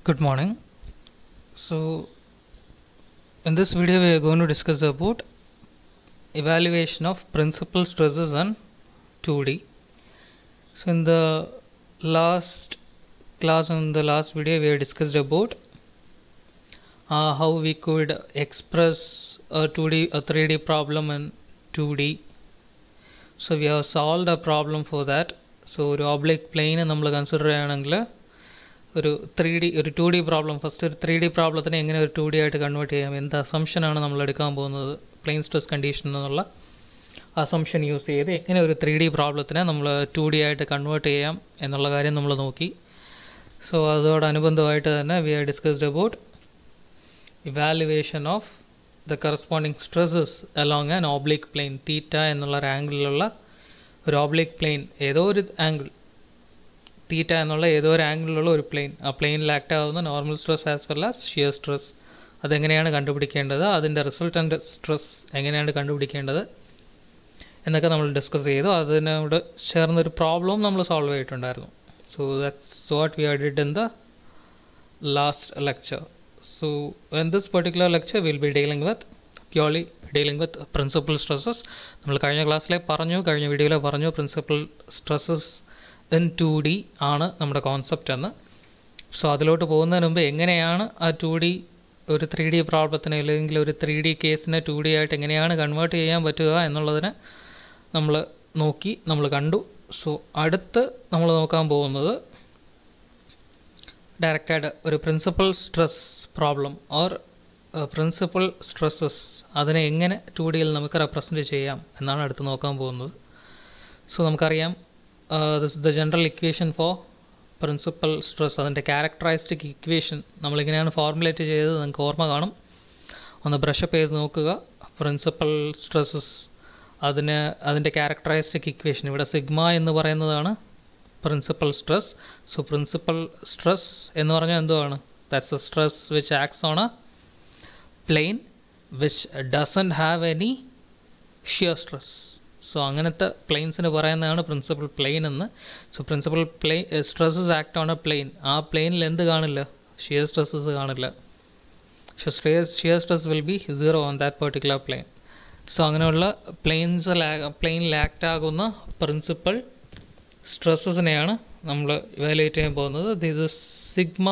Good morning. So, in this video, we are going to discuss about evaluation of principal stresses on 2D. So, in the last class, in the last video, we have discussed about uh, how we could express a 2D, a 3D problem in 2D. So, we have solved a problem for that. So, ഒരു oblique plane നമ്മൾ consider ചെയ്യുകയാണെങ്കിൽ ഒരു three D ഒരു two D problem first ഒരു three D പ്രോബ്ലത്തിനെ എങ്ങനെ ഒരു two D ആയിട്ട് കൺവേർട്ട് ചെയ്യാം എന്ത് അസംഷനാണ് നമ്മൾ എടുക്കാൻ പോകുന്നത് പ്ലെയിൻ സ്ട്രെസ് കണ്ടീഷൻ എന്നുള്ള അസംഷൻ യൂസ് ചെയ്ത് എങ്ങനെ ഒരു ത്രീ ഡി പ്രോബ്ലത്തിനെ നമ്മൾ ടു ഡി ആയിട്ട് കൺവേർട്ട് ചെയ്യാം എന്നുള്ള കാര്യം നമ്മൾ നോക്കി സോ അതോടനുബന്ധമായിട്ട് തന്നെ we are discussed about evaluation of the corresponding stresses along an oblique plane theta എന്നുള്ള ഒരു ആംഗിളിലുള്ള ഒരു ഓബ്ലിക് പ്ലെയിൻ ഏതോ ഒരു ആംഗിൾ തീറ്റ എന്നുള്ള ഏതോ ഒരു ആംഗിളിലുള്ള ഒരു പ്ലെയിൻ ആ പ്ലെയിനിൽ ആക്ട് ആവുന്ന normal stress as well as shear stress അതെങ്ങനെയാണ് കണ്ടുപിടിക്കേണ്ടത് അതിൻ്റെ റിസൾട്ടൻ്റ് സ്ട്രെസ് എങ്ങനെയാണ് കണ്ടുപിടിക്കേണ്ടത് എന്നൊക്കെ നമ്മൾ ഡിസ്കസ് ചെയ്തു അതിനോട് ചേർന്നൊരു പ്രോബ്ലവും നമ്മൾ സോൾവ് ചെയ്തിട്ടുണ്ടായിരുന്നു so that's what we are did in the last lecture so in this particular lecture will be dealing with purely dealing with principal stresses നമ്മൾ കഴിഞ്ഞ ക്ലാസ്സിലെ പറഞ്ഞു കഴിഞ്ഞ വീഡിയോയിൽ പറഞ്ഞു principal stresses in two D ആണ് നമ്മുടെ കോൺസെപ്റ്റ് എന്ന് സോ അതിലോട്ട് പോകുന്നതിന് മുമ്പ് എങ്ങനെയാണ് ആ ടു ഡി ഒരു ത്രീ ഡി പ്രോബ്ലത്തിനെ അല്ലെങ്കിൽ ഒരു ത്രീ ഡി കേസിനെ ടു ഡി ആയിട്ട് എങ്ങനെയാണ് കൺവേർട്ട് ചെയ്യാൻ പറ്റുക എന്നുള്ളതിന് നമ്മൾ നോക്കി നമ്മൾ കണ്ടു സോ അടുത്ത് നമ്മൾ നോക്കാൻ പോകുന്നത് ഡയറക്റ്റായിട്ട് ഒരു principal stress problem or principal stresses അതിനെ എങ്ങനെ ടു ഡിയിൽ നമുക്ക് റെപ്രസെൻറ്റ് ചെയ്യാം എന്നാണ് അടുത്ത് നോക്കാൻ പോകുന്നത് സോ നമുക്കറിയാം this is the general equation for principal stress അതിൻ്റെ ക്യാരക്ടറൈസ്റ്റിക് ഇക്വേഷൻ നമ്മളിങ്ങനെയാണ് ഫോർമുലേറ്റ് ചെയ്തത് നിങ്ങൾക്ക് ഓർമ്മ കാണും ഒന്ന് ബ്രഷപ്പ് ചെയ്ത് നോക്കുക പ്രിൻസിപ്പൽ സ്ട്രെസ്സസ് അതിന് അതിൻ്റെ ക്യാരക്ടറൈസ്റ്റിക് ഇക്വേഷൻ ഇവിടെ സിഗ്മ എന്ന് പറയുന്നതാണ് principal stress so principal stress എന്ന് പറഞ്ഞാൽ എന്തുവാണ് that's a stress which acts on a plane which doesn't have any shear stress so അങ്ങനത്തെ പ്ലെയിൻസിന് പറയുന്നതാണ് പ്രിൻസിപ്പൽ പ്ലെയിൻ എന്ന് so principal plane stresses act on a plane ആ പ്ലെയിനിൽ എന്ത് കാണില്ല ഷിയർ സ്ട്രെസ്സസ് കാണില്ല so shear stress will be zero on that particular plane so അങ്ങനെയുള്ള പ്ലെയിൻസ് പ്ലെയിനിൽ ആക്ട് ആകുന്ന പ്രിൻസിപ്പൽ സ്ട്രെസ്സസിനെയാണ് നമ്മൾ ഇവാലുവേറ്റ് ചെയ്യാൻ പോകുന്നത് ഇത് sigma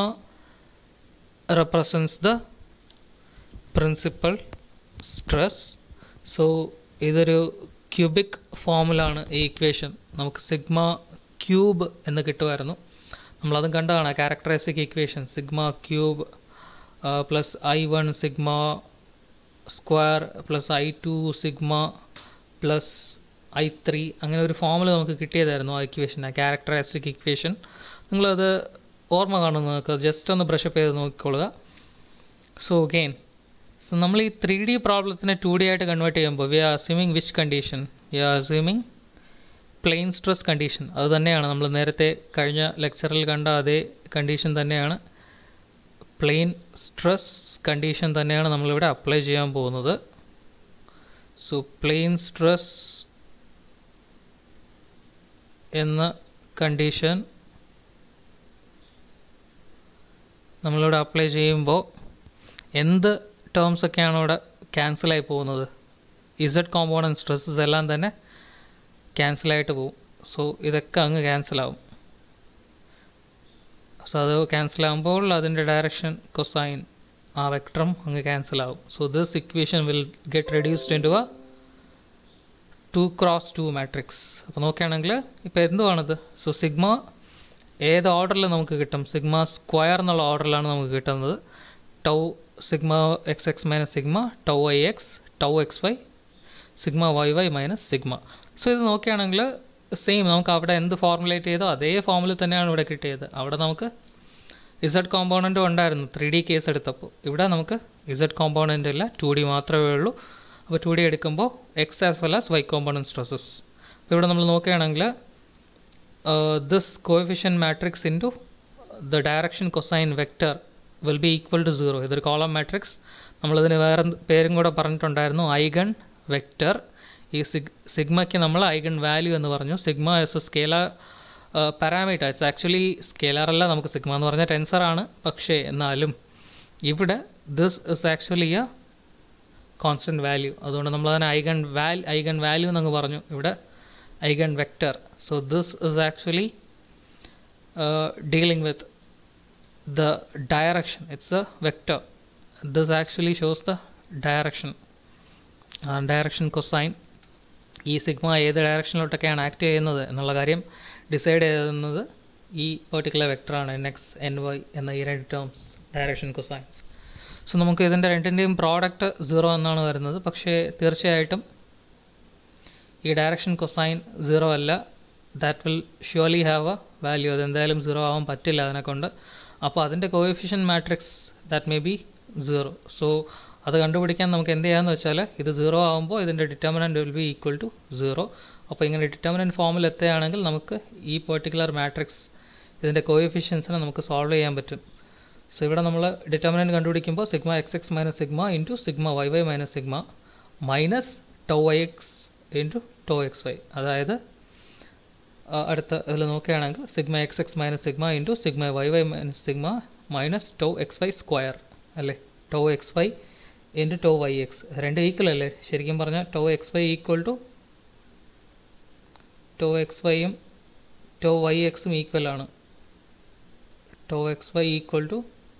represents the principal stress so ഇതൊരു ക്യൂബിക് ഫോമിലാണ് ഈ ഇക്വേഷൻ നമുക്ക് സിഗ്മ ക്യൂബ് എന്ന് കിട്ടുമായിരുന്നു നമ്മളതും കണ്ടതാണ് characteristic equation sigma cube plus I one sigma square plus I two sigma plus I three അങ്ങനെ ഒരു ഫോമിൽ നമുക്ക് കിട്ടിയതായിരുന്നു ആ ഇക്വേഷൻ ആ ക്യാരക്ടറിസ്റ്റിക് ഇക്വേഷൻ നിങ്ങളത് ഓർമ്മ കാണുന്നു നിങ്ങൾക്ക് ജസ്റ്റ് ഒന്ന് ബ്രഷപ്പ് ചെയ്ത് നോക്കിക്കൊള്ളുക സോ ഗെയിൻ സോ നമ്മൾ ഈ ത്രീ ഡി പ്രോബ്ലത്തിനെ ടു ഡി ആയിട്ട് കൺവേർട്ട് ചെയ്യുമ്പോൾ we are assuming which condition we are assuming plane stress condition അത് തന്നെയാണ് നമ്മൾ നേരത്തെ കഴിഞ്ഞ ലെക്ചറിൽ കണ്ട അതേ കണ്ടീഷൻ തന്നെയാണ് പ്ലെയിൻ സ്ട്രെസ് കണ്ടീഷൻ തന്നെയാണ് നമ്മളിവിടെ അപ്ലൈ ചെയ്യാൻ പോകുന്നത് സോ പ്ലെയിൻ സ്ട്രെസ് എന്ന കണ്ടീഷൻ നമ്മളിവിടെ അപ്ലൈ ചെയ്യുമ്പോൾ എന്ത് ടേംസ് ഒക്കെയാണ് ഇവിടെ ക്യാൻസലായി പോകുന്നത് ഇസഡ് കോമ്പോണൻറ്റ് സ്ട്രെസ്സസ് എല്ലാം തന്നെ ക്യാൻസലായിട്ട് പോകും സോ ഇതൊക്കെ അങ്ങ് ക്യാൻസലാവും സോ അത് ക്യാൻസലാകുമ്പോൾ അതിൻ്റെ ഡയറക്ഷൻ കൊസൈൻ ആ വെക്ടറും അങ്ങ് ക്യാൻസലാവും so this equation will get reduced in to a two cross two matrix അപ്പോൾ നോക്കുകയാണെങ്കിൽ ഇപ്പോൾ എന്തുവാണിത് സോ സിഗ്മ ഏത് ഓർഡറിൽ നമുക്ക് കിട്ടും സിഗ്മ സ്ക്വയർ എന്നുള്ള ഓർഡറിലാണ് നമുക്ക് കിട്ടുന്നത് tau sigma x x minus sigma tau I x tau x y sigma y y minus sigma so ഇത് നോക്കുകയാണെങ്കിൽ സെയിം നമുക്ക് അവിടെ എന്ത് ഫോർമുലേറ്റ് ചെയ്തോ അതേ ഫോമിൽ തന്നെയാണ് ഇവിടെ കിട്ടിയത് അവിടെ നമുക്ക് ഇസഡ് കോമ്പോണൻറ്റും ഉണ്ടായിരുന്നു ത്രീ ഡി കേസ് എടുത്തപ്പോൾ ഇവിടെ നമുക്ക് ഇസഡ് കോമ്പോണൻ്റ് ഇല്ല ടു ഡി മാത്രമേ ഉള്ളൂ അപ്പോൾ ടു ഡി എടുക്കുമ്പോൾ x as well as y component stresses അപ്പോൾ ഇവിടെ നമ്മൾ നോക്കുകയാണെങ്കിൽ this coefficient matrix in to the direction cosine vector will be equal to zero ഇതൊരു കോളം മാട്രിക്സ് നമ്മളതിന് വേറെ പേരും കൂടെ പറഞ്ഞിട്ടുണ്ടായിരുന്നു ഐഗൺ വെക്റ്റർ ഈ സിഗ് സിഗ്മയ്ക്ക് നമ്മൾ ഐഗൺ വാല്യൂ എന്ന് പറഞ്ഞു sigma is a scalar parameter it's actually scalar അല്ല നമുക്ക് സിഗ്മ എന്ന് പറഞ്ഞാൽ ടെൻസർ ആണ് പക്ഷേ എന്നാലും ഇവിടെ this is actually a constant value അതുകൊണ്ട് നമ്മൾ അതിനെ ഐഗൺ വാൽ ഐഗൺ വാല്യൂ എന്നങ്ങ് പറഞ്ഞു ഇവിടെ eigen vector so this is actually dealing with the direction it's a vector this actually shows the direction uh, direction cosine ഈ സിഗ്മ ഏത് ഡയറക്ഷനിലോട്ടൊക്കെയാണ് ആക്ട് ചെയ്യുന്നത് എന്നുള്ള കാര്യം ഡിസൈഡ് ചെയ്യുന്നത് ഈ പെർട്ടിക്കുലർ വെക്ടറാണ് എൻ എക്സ് എൻ വൈ എന്ന ഈ രണ്ട് ടേംസ് ഡയറക്ഷൻ കൊസൈൻസ് സോ നമുക്ക് ഇതിൻ്റെ രണ്ടിൻ്റെയും പ്രോഡക്റ്റ് സീറോ എന്നാണ് വരുന്നത് പക്ഷേ തീർച്ചയായിട്ടും ഈ ഡയറക്ഷൻ കൊസൈൻ സീറോ അല്ല that will surely have a value അത് എന്തായാലും സീറോ ആവാൻ പറ്റില്ല അതിനെക്കൊണ്ട് അപ്പോൾ അതിൻ്റെ coefficient matrix that may be zero so അത് കണ്ടുപിടിക്കാൻ നമുക്ക് എന്ത് ചെയ്യാമെന്ന് വെച്ചാൽ ഇത് സീറോ ആകുമ്പോൾ ഇതിൻ്റെ determinant will be equal to zero അപ്പോൾ ഇങ്ങനെ ഡിറ്റർമിനൻറ്റ് ഫോമിൽ എത്തുകയാണെങ്കിൽ നമുക്ക് ഈ പെർട്ടിക്കുലർ മാട്രിക്സ് ഇതിൻ്റെ കോഎഫിഷ്യൻസിനെ നമുക്ക് സോൾവ് ചെയ്യാൻ പറ്റും സോ ഇവിടെ നമ്മൾ ഡിറ്റർമിനൻറ്റ് കണ്ടുപിടിക്കുമ്പോൾ sigma x x minus sigma into sigma y y minus sigma minus tau y x into tau x y അതായത് അടുത്ത ഇതിൽ നോക്കുകയാണെങ്കിൽ sigma x x minus sigma into sigma y y minus sigma minus tau x y square അല്ലേ tau x y into tau y x രണ്ട് equal അല്ലേ ശരിക്കും പറഞ്ഞാൽ tau x y equal to tau x വൈയും tau y എക്സും equal ആണ് tau x y equal to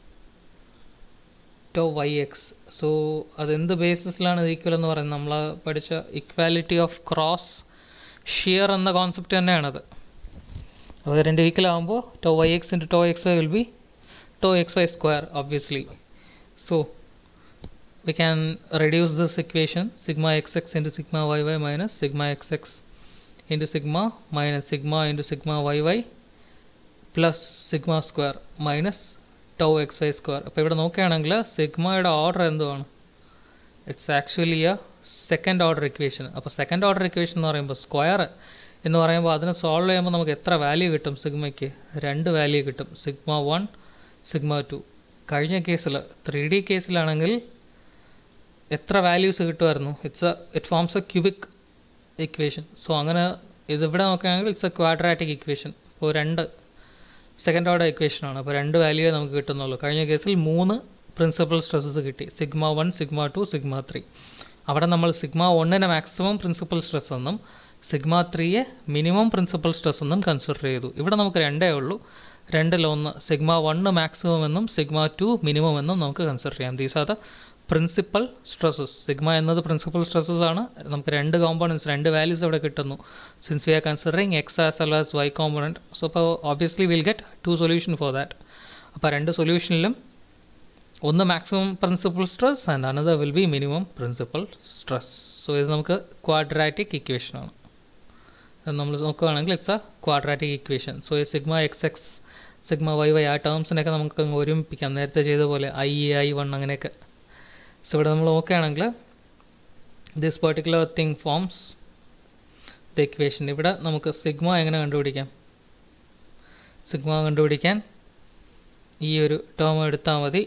tau y x so അതെന്ത് ബേസിസിലാണ് ഇത് ഈക്വൽ എന്ന് പറയുന്നത് നമ്മൾ പഠിച്ച ഇക്വാലിറ്റി ഓഫ് ക്രോസ് ഷിയർ എന്ന കോൺസെപ്റ്റ് തന്നെയാണത് അപ്പോൾ രണ്ട് ഈക്വൽ ആകുമ്പോൾ tau y x into tau x y will be tau x y square obviously so we can reduce this equation sigma xx into sigma yy minus sigma xx into sigma minus sigma into sigma yy plus sigma square minus tau xy square അപ്പോൾ ഇവിടെ നോക്കുകയാണെങ്കിൽ സിഗ്മയുടെ order എന്തുവാണ് it's actually a second order equation അപ്പോൾ second order equation എന്ന് പറയുമ്പോൾ square എന്ന് പറയുമ്പോൾ അതിനെ സോൾവ് ചെയ്യുമ്പോൾ നമുക്ക് എത്ര വാല്യൂ കിട്ടും സിഗ്മയ്ക്ക് രണ്ട് വാല്യൂ കിട്ടും സിഗ്മ വൺ സിഗ്മ ടു കഴിഞ്ഞ കേസിൽ ത്രീ ഡി കേസിലാണെങ്കിൽ എത്ര വാല്യൂസ് കിട്ടുമായിരുന്നു it's a it forms a cubic equation so അങ്ങനെ ഇതിവിടെ നോക്കുകയാണെങ്കിൽ ഇറ്റ്സ് എ ക്വാഡ്രാറ്റിക് ഇക്വേഷൻ ഇപ്പോൾ രണ്ട് സെക്കൻഡ് ഓർഡർ ഇക്വേഷനാണ് അപ്പോൾ രണ്ട് വാല്യൂ നമുക്ക് കിട്ടുന്നുള്ളൂ കഴിഞ്ഞ കേസിൽ മൂന്ന് പ്രിൻസിപ്പൽ സ്ട്രെസ്സസ് കിട്ടി sigma one sigma two sigma three അവിടെ നമ്മൾ സിഗ്മ വണ്ണിനെ മാക്സിമം പ്രിൻസിപ്പൽ സ്ട്രെസ് എന്നും സിഗ്മ ത്രീയെ മിനിമം പ്രിൻസിപ്പൽ സ്ട്രെസ് എന്നും കൺസിഡർ ചെയ്തു ഇവിടെ നമുക്ക് രണ്ടേ ഉള്ളൂ രണ്ടിലൊന്ന് സിഗ്മ വണ്ണ് മാക്സിമം എന്നും സിഗ്മ ടു മിനിമം എന്നും നമുക്ക് കൺസിഡർ ചെയ്യാം these are the principal stresses sigma എന്നത് പ്രിൻസിപ്പൽ സ്ട്രെസ്സസ് ആണ് നമുക്ക് രണ്ട് കോമ്പോണൻസ് രണ്ട് വാല്യൂസ് ഇവിടെ കിട്ടുന്നു since we are considering x as well as y component so അപ്പോൾ obviously will get two solution for that അപ്പോൾ രണ്ട് സൊല്യൂഷനിലും ഒന്ന് maximum principal stress and another will be minimum principal stress so ഇത് നമുക്ക് ക്വാഡ്രാറ്റിക് ഇക്വേഷനാണ് നമ്മൾ നോക്കുകയാണെങ്കിൽ it's a quadratic equation so ഈ sigma x x sigma y y ആ ടേംസിനൊക്കെ നമുക്ക് അങ്ങ് ഒരുമിപ്പിക്കാം നേരത്തെ ചെയ്ത പോലെ ഐ ഐ വൺ അങ്ങനെയൊക്കെ സോ ഇവിടെ നമ്മൾ നോക്കുകയാണെങ്കിൽ this particular thing forms the equation ഇവിടെ നമുക്ക് സിഗ്മ എങ്ങനെ കണ്ടുപിടിക്കാം സിഗ്മ കണ്ടുപിടിക്കാൻ ഈ ഒരു ടേം എടുത്താൽ മതി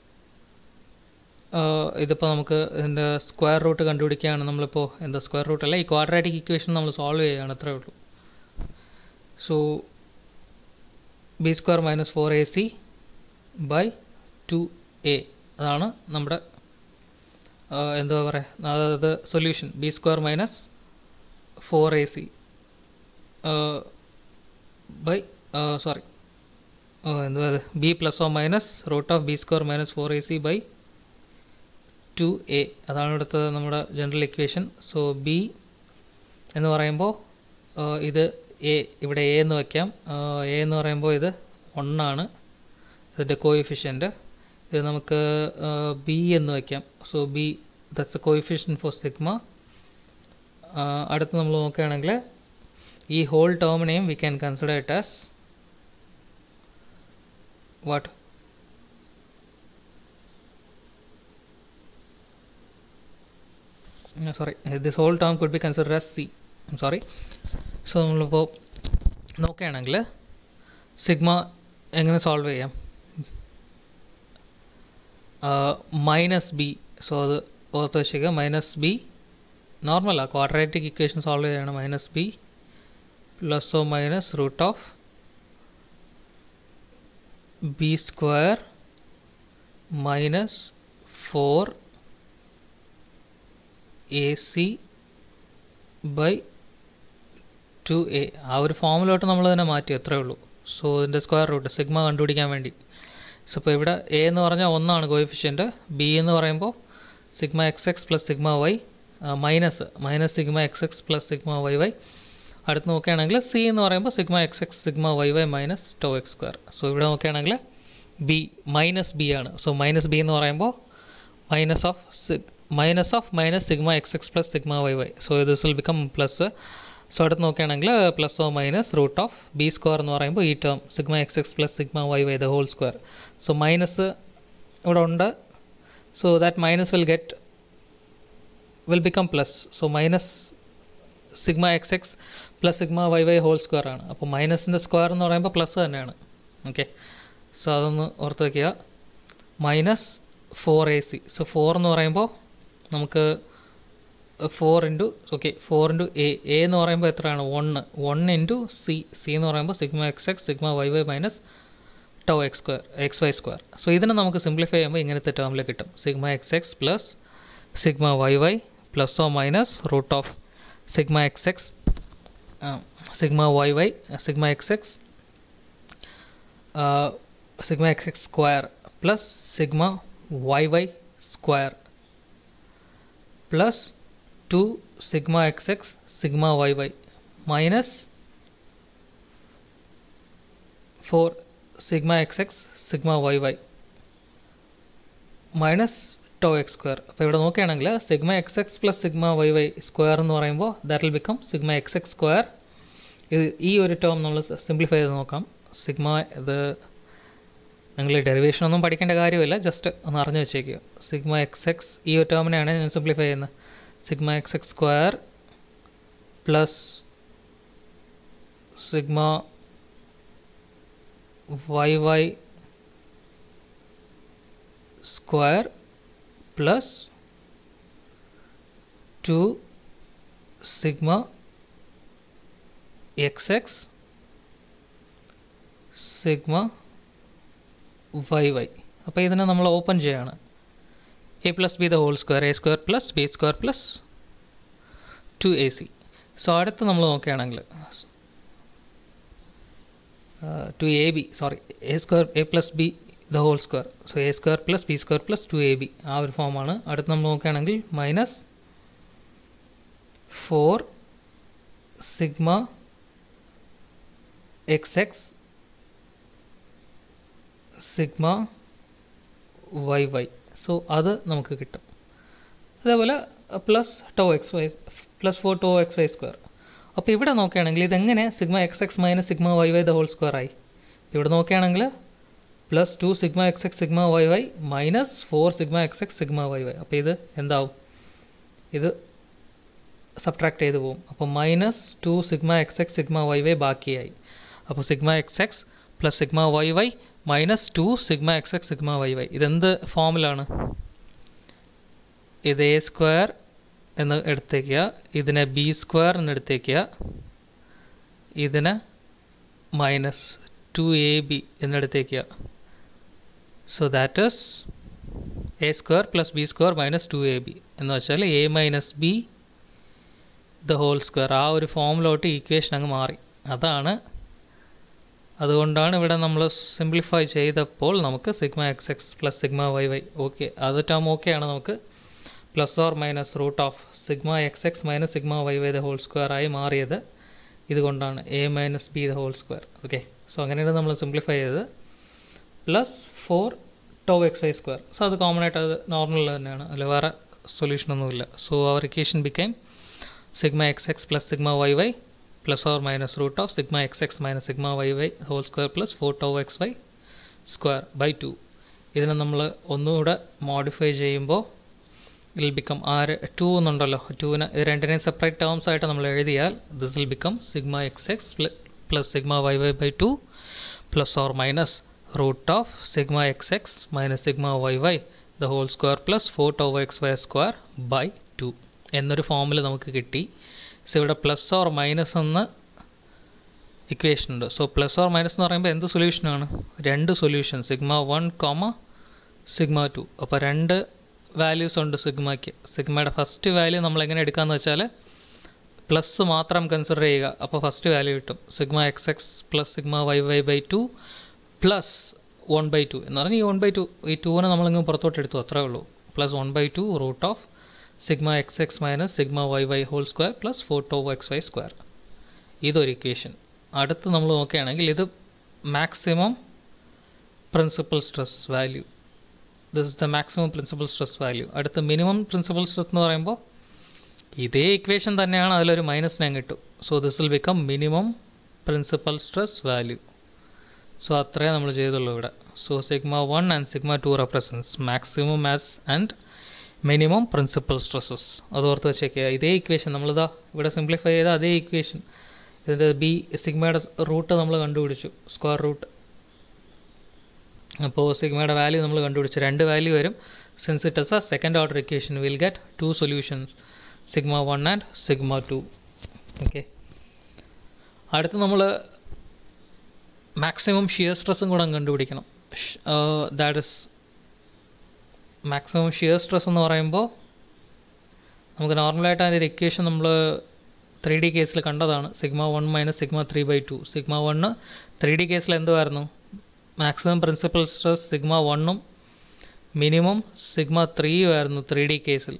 ഇതിപ്പോൾ നമുക്ക് ഇതിൻ്റെ സ്ക്വയർ റൂട്ട് കണ്ടുപിടിക്കുകയാണ് നമ്മളിപ്പോൾ എന്താ സ്ക്വയർ റൂട്ട് അല്ല ഈ ക്വാഡ്രാറ്റിക് ഇക്വേഷൻ നമ്മൾ സോൾവ് ചെയ്യുകയാണ് അത്രേ ഉള്ളൂ so b square minus four a c by two a അതാണ് നമ്മുടെ എന്താ പറയുക അതായത് solution b square minus four a c by sorry എന്തുവാ b plus or minus root of b square minus four a c by two a അതാണ് ഇവിടുത്തെ നമ്മുടെ general equation so B എന്ന് പറയുമ്പോൾ ഇത് എ ഇവിടെ എ എന്ന് വയ്ക്കാം എ എന്ന് പറയുമ്പോൾ ഇത് ഒന്നാണ് ഇതിൻ്റെ കോയിഫിഷ്യൻ്റ് ഇത് നമുക്ക് ബി എന്ന് വയ്ക്കാം so b that's a coefficient for sigma അടുത്ത് നമ്മൾ നോക്കുകയാണെങ്കിൽ ഈ ഹോൾ ടേമിനെയും we can consider it as what sorry this whole term could be consider as c sorry so നമ്മളിപ്പോൾ നോക്കുകയാണെങ്കിൽ സിഗ്മ എങ്ങനെ സോൾവ് ചെയ്യാം മൈനസ് ബി സോ അത് ഓർത്ത് വെച്ചേക്കുക മൈനസ് ബി നോർമലാണ് ക്വാഡ്രാറ്റിക് ഇക്വേഷൻ സോൾവ് ചെയ്യാണ് minus b plus or minus root of b square minus four a c by two a ആ ഒരു ഫോമിലോട്ട് നമ്മൾ തന്നെ മാറ്റി അത്രേ ഉള്ളൂ സോ ഇതിൻ്റെ സ്ക്വയർ റൂട്ട് സിഗ്മ കണ്ടുപിടിക്കാൻ വേണ്ടി സോ ഇപ്പോൾ ഇവിടെ എ എന്ന് പറഞ്ഞാൽ ഒന്നാണ് കോയിഫിഷ്യൻറ്റ് ബി എന്ന് പറയുമ്പോൾ sigma x x plus sigma y minus minus sigma x x plus sigma y y അടുത്ത് നോക്കുകയാണെങ്കിൽ സി എന്ന് പറയുമ്പോൾ sigma x x sigma y y minus tau x square so ഇവിടെ നോക്കുകയാണെങ്കിൽ ബി മൈനസ് ബി ആണ് so minus b എന്ന് പറയുമ്പോൾ minus of sig minus of minus sigma x x plus sigma y y so this will become plus so അടുത്ത് നോക്കുകയാണെങ്കിൽ plus or minus root of b square എന്ന് പറയുമ്പോൾ ഈ term sigma x x plus sigma y y the whole square so minus ഇവിടെ ഉണ്ട് so that minus will get will become plus so minus sigma x x plus sigma y y whole square ആണ് അപ്പോൾ മൈനസിൻ്റെ square എന്ന് പറയുമ്പോൾ plus തന്നെയാണ് okay so അതൊന്ന് ഓർത്ത് വയ്ക്കുക minus four a c so four എന്ന് പറയുമ്പോൾ നമുക്ക് four into okay four into a a എന്ന് പറയുമ്പോൾ എത്രയാണ് one one into c c എന്ന് പറയുമ്പോൾ sigma x x sigma y y minus tau x square x y square so ഇതിനെ നമുക്ക് സിംപ്ലിഫൈ ചെയ്യുമ്പോൾ ഇങ്ങനത്തെ ടേമിൽ കിട്ടും sigma x x plus sigma y y plus or minus root of sigma x x sigma y y sigma x x sigma x x square plus sigma y y square plus two sigma x x sigma y y minus four sigma x x sigma y y minus tau x square അപ്പോൾ ഇവിടെ നോക്കുകയാണെങ്കിൽ sigma x x plus sigma y y square എന്ന് പറയുമ്പോൾ that will become sigma x x square ഇത് ഈ ഒരു term നമ്മൾ simplify ചെയ്ത് നോക്കാം സിഗ്മ ഇത് നിങ്ങൾ ഡെറിവേഷൻ ഒന്നും പഠിക്കേണ്ട കാര്യമില്ല ജസ്റ്റ് ഒന്ന് അറിഞ്ഞു വെച്ചേക്കുക സിഗ്മ എക്സ് എക്സ് ഈ ഒരു ടേമിനെയാണ് ഞാൻ സിംപ്ലിഫൈ ചെയ്യുന്നത് sigma x x square plus sigma y y square plus two sigma x x sigma y y അപ്പോൾ ഇതിനെ നമ്മൾ ഓപ്പൺ ചെയ്യാണ് a plus b the whole square a square plus b square plus two a c so അടുത്ത് നമ്മൾ നോക്കുകയാണെങ്കിൽ two a b sorry a square a plus b the whole square so a square plus b square plus two a b ആ ഒരു ഫോമാണ് അടുത്ത് നമ്മൾ നോക്കുകയാണെങ്കിൽ minus four sigma x x sigma y y so അത് നമുക്ക് കിട്ടും അതേപോലെ plus tau x y plus four tau x y square അപ്പോൾ ഇവിടെ നോക്കുകയാണെങ്കിൽ ഇതെങ്ങനെ sigma x x minus sigma y y the whole square ആയി ഇവിടെ നോക്കുകയാണെങ്കിൽ plus two sigma x x sigma y y minus four sigma x x sigma y y അപ്പോൾ ഇത് എന്താവും ഇത് സബ്ട്രാക്ട് ചെയ്ത് പോകും അപ്പോൾ minus two sigma x x sigma y y ബാക്കിയായി അപ്പോൾ sigma x x plus sigma y y minus two sigma x x sigma y y ഇതെന്ത് ഫോമിലാണ് ഇത് എ സ്ക്വയർ എന്ന് എടുത്തേക്കുക ഇതിനെ ബി സ്ക്വയർ എന്ന് എടുത്തേക്കുക ഇതിനെ മൈനസ് ടു എ ബി എന്നെടുത്തേക്കുക so that is a square plus b square minus two a b എന്ന് വെച്ചാൽ a minus b the whole square ആ ഒരു ഫോമിലോട്ട് ഈക്വേഷൻ അങ്ങ് മാറി അതാണ് അതുകൊണ്ടാണ് ഇവിടെ നമ്മൾ സിംപ്ലിഫൈ ചെയ്തപ്പോൾ നമുക്ക് sigma x x plus sigma y y okay അത് ടേം ഓക്കെയാണ് നമുക്ക് plus or minus root of sigma x x minus sigma y y the whole square ആയി മാറിയത് ഇതുകൊണ്ടാണ് a minus b the whole square okay so അങ്ങനെയാണ് നമ്മൾ simplify ചെയ്തത് plus four tau x y square so അത് common ആയിട്ട് അത് normal തന്നെയാണ് അതിൽ വേറെ സൊല്യൂഷനൊന്നുമില്ല so our equation became sigma x x plus sigma y y plus or minus root of sigma x x minus sigma y y whole square plus four tau x y square by two ഇതിനെ നമ്മൾ ഒന്നുകൂടെ modify ചെയ്യുമ്പോൾ will become are two എന്നുണ്ടല്ലോ ടുവിന് ഇത് രണ്ടിനെയും separate terms ആയിട്ട് നമ്മൾ എഴുതിയാൽ this will become sigma x x plus sigma y y by two plus or minus root of sigma x x minus sigma y y the whole square plus four tau x y square by two എന്നൊരു ഫോമിൽ നമുക്ക് കിട്ടി so ഇവിടെ plus or minus എന്ന് equation ഉണ്ട് so plus or minus എന്ന് പറയുമ്പോൾ എന്ത് സൊല്യൂഷനാണ് രണ്ട് solution sigma one comma sigma two അപ്പോൾ രണ്ട് വാല്യൂസ് ഉണ്ട് സിഗ്മയ്ക്ക് സിഗ്മയുടെ ഫസ്റ്റ് വാല്യൂ നമ്മൾ എങ്ങനെ എടുക്കാമെന്ന് വെച്ചാൽ പ്ലസ് മാത്രം കൺസിഡർ ചെയ്യുക അപ്പോൾ ഫസ്റ്റ് വാല്യൂ കിട്ടും sigma x x plus sigma y y by two plus one by two എന്ന് പറഞ്ഞാൽ ഈ വൺ ബൈ ടു ഈ ടൂവിനെ നമ്മളിങ്ങ് പുറത്തോട്ട് എടുത്തു അത്രേ ഉള്ളൂ plus one by two root of sigma x x minus sigma y y whole square plus four tau x y square ഇതൊരു equation അടുത്ത് നമ്മൾ നോക്കുകയാണെങ്കിൽ ഇത് maximum principal stress value this is the maximum principal stress value അടുത്ത് minimum principal stress എന്ന് പറയുമ്പോൾ ഇതേ equation തന്നെയാണ് അതിലൊരു മൈനസ് ഞാൻ കിട്ടും so this will become minimum principal stress value so അത്രേ നമ്മൾ ചെയ്തുള്ളൂ ഇവിടെ so sigma one and sigma two represents maximum mass and minimum principal stresses അത് ഓർത്ത് വെച്ചേക്കുക ഇതേ ഇക്വേഷൻ നമ്മളിതാ ഇവിടെ സിംപ്ലിഫൈ ചെയ്ത അതേ ഇക്വേഷൻ ഇതിൻ്റെ ബി സിഗ്മയുടെ റൂട്ട് നമ്മൾ കണ്ടുപിടിച്ചു സ്ക്വയർ റൂട്ട് അപ്പോൾ സിഗ്മയുടെ വാല്യൂ നമ്മൾ കണ്ടുപിടിച്ചു രണ്ട് വാല്യൂ വരും since it is a second order equation will get two solutions sigma one and sigma two okay അടുത്ത് നമ്മൾ മാക്സിമം ഷിയർ സ്ട്രെസ്സും കൂടെ കണ്ടുപിടിക്കണം that is maximum shear stress എന്ന് പറയുമ്പോൾ നമുക്ക് നോർമലായിട്ട് അതിൻ്റെ ഒരു ഇക്വേഷൻ നമ്മൾ ത്രീ ഡി കേസിൽ കണ്ടതാണ് sigma one minus sigma three by two sigma one three D കേസിൽ എന്തുമായിരുന്നു മാക്സിമം പ്രിൻസിപ്പൽ സ്ട്രെസ് സിഗ്മ വണ്ണും മിനിമം സിഗ്മ ത്രീയും ആയിരുന്നു ത്രീ ഡി കേസിൽ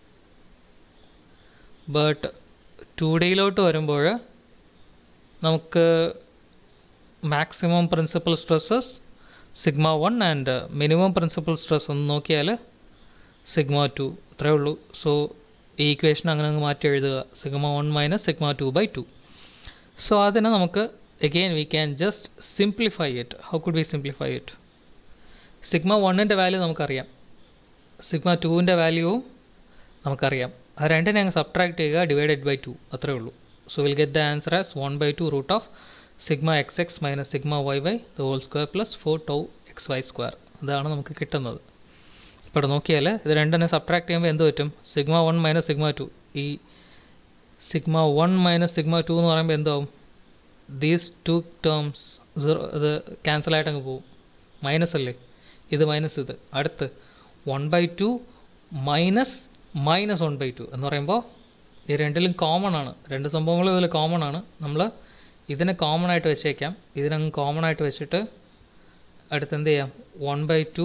ബട്ട് ടു ഡിയിലോട്ട് വരുമ്പോൾ നമുക്ക് maximum principal stresses sigma one and minimum principal stress ഒന്ന് നോക്കിയാൽ സിഗ്മ ടു അത്രേ ഉള്ളൂ സോ ഈ ഇക്വേഷൻ അങ്ങനെ അങ്ങ് മാറ്റി എഴുതുക sigma one minus sigma two by two so അതിനെ നമുക്ക് again we can just simplify it how could we simplify it sigma വണ്ണിൻ്റെ വാല്യൂ നമുക്കറിയാം സിഗ്മ ടുവിൻ്റെ വാല്യൂവും നമുക്കറിയാം ആ രണ്ടിനെ അങ്ങ് സബ്ട്രാക്ട് ചെയ്യുക ഡിവൈഡഡ് ബൈ ടു അത്രേ ഉള്ളൂ so will get the answer as one by two root of sigma x x minus sigma y y the whole square plus four tau x y square ഇതാണ് നമുക്ക് കിട്ടുന്നത് ഇപ്പോൾ ഇവിടെ നോക്കിയാൽ ഇത് രണ്ടിനെ സബ്ട്രാക്ട് ചെയ്യുമ്പോൾ എന്ത് പറ്റും sigma one minus sigma two ഈ sigma one minus sigma two എന്ന് പറയുമ്പോൾ എന്താവും ദീസ് ടു ടേംസ് സീറോ ഇത് ക്യാൻസലായിട്ട് അങ്ങ് പോകും മൈനസ് അല്ലേ ഇത് മൈനസ് ഇത് അടുത്ത് one by two minus minus one by two എന്ന് പറയുമ്പോൾ ഈ രണ്ടിലും കോമൺ ആണ് രണ്ട് സംഭവങ്ങളും ഇതിൽ കോമൺ ആണ് നമ്മൾ ഇതിനെ കോമൺ ആയിട്ട് വെച്ചേക്കാം ഇതിനങ്ങ് കോമൺ ആയിട്ട് വെച്ചിട്ട് അടുത്ത് എന്ത് ചെയ്യാം one by two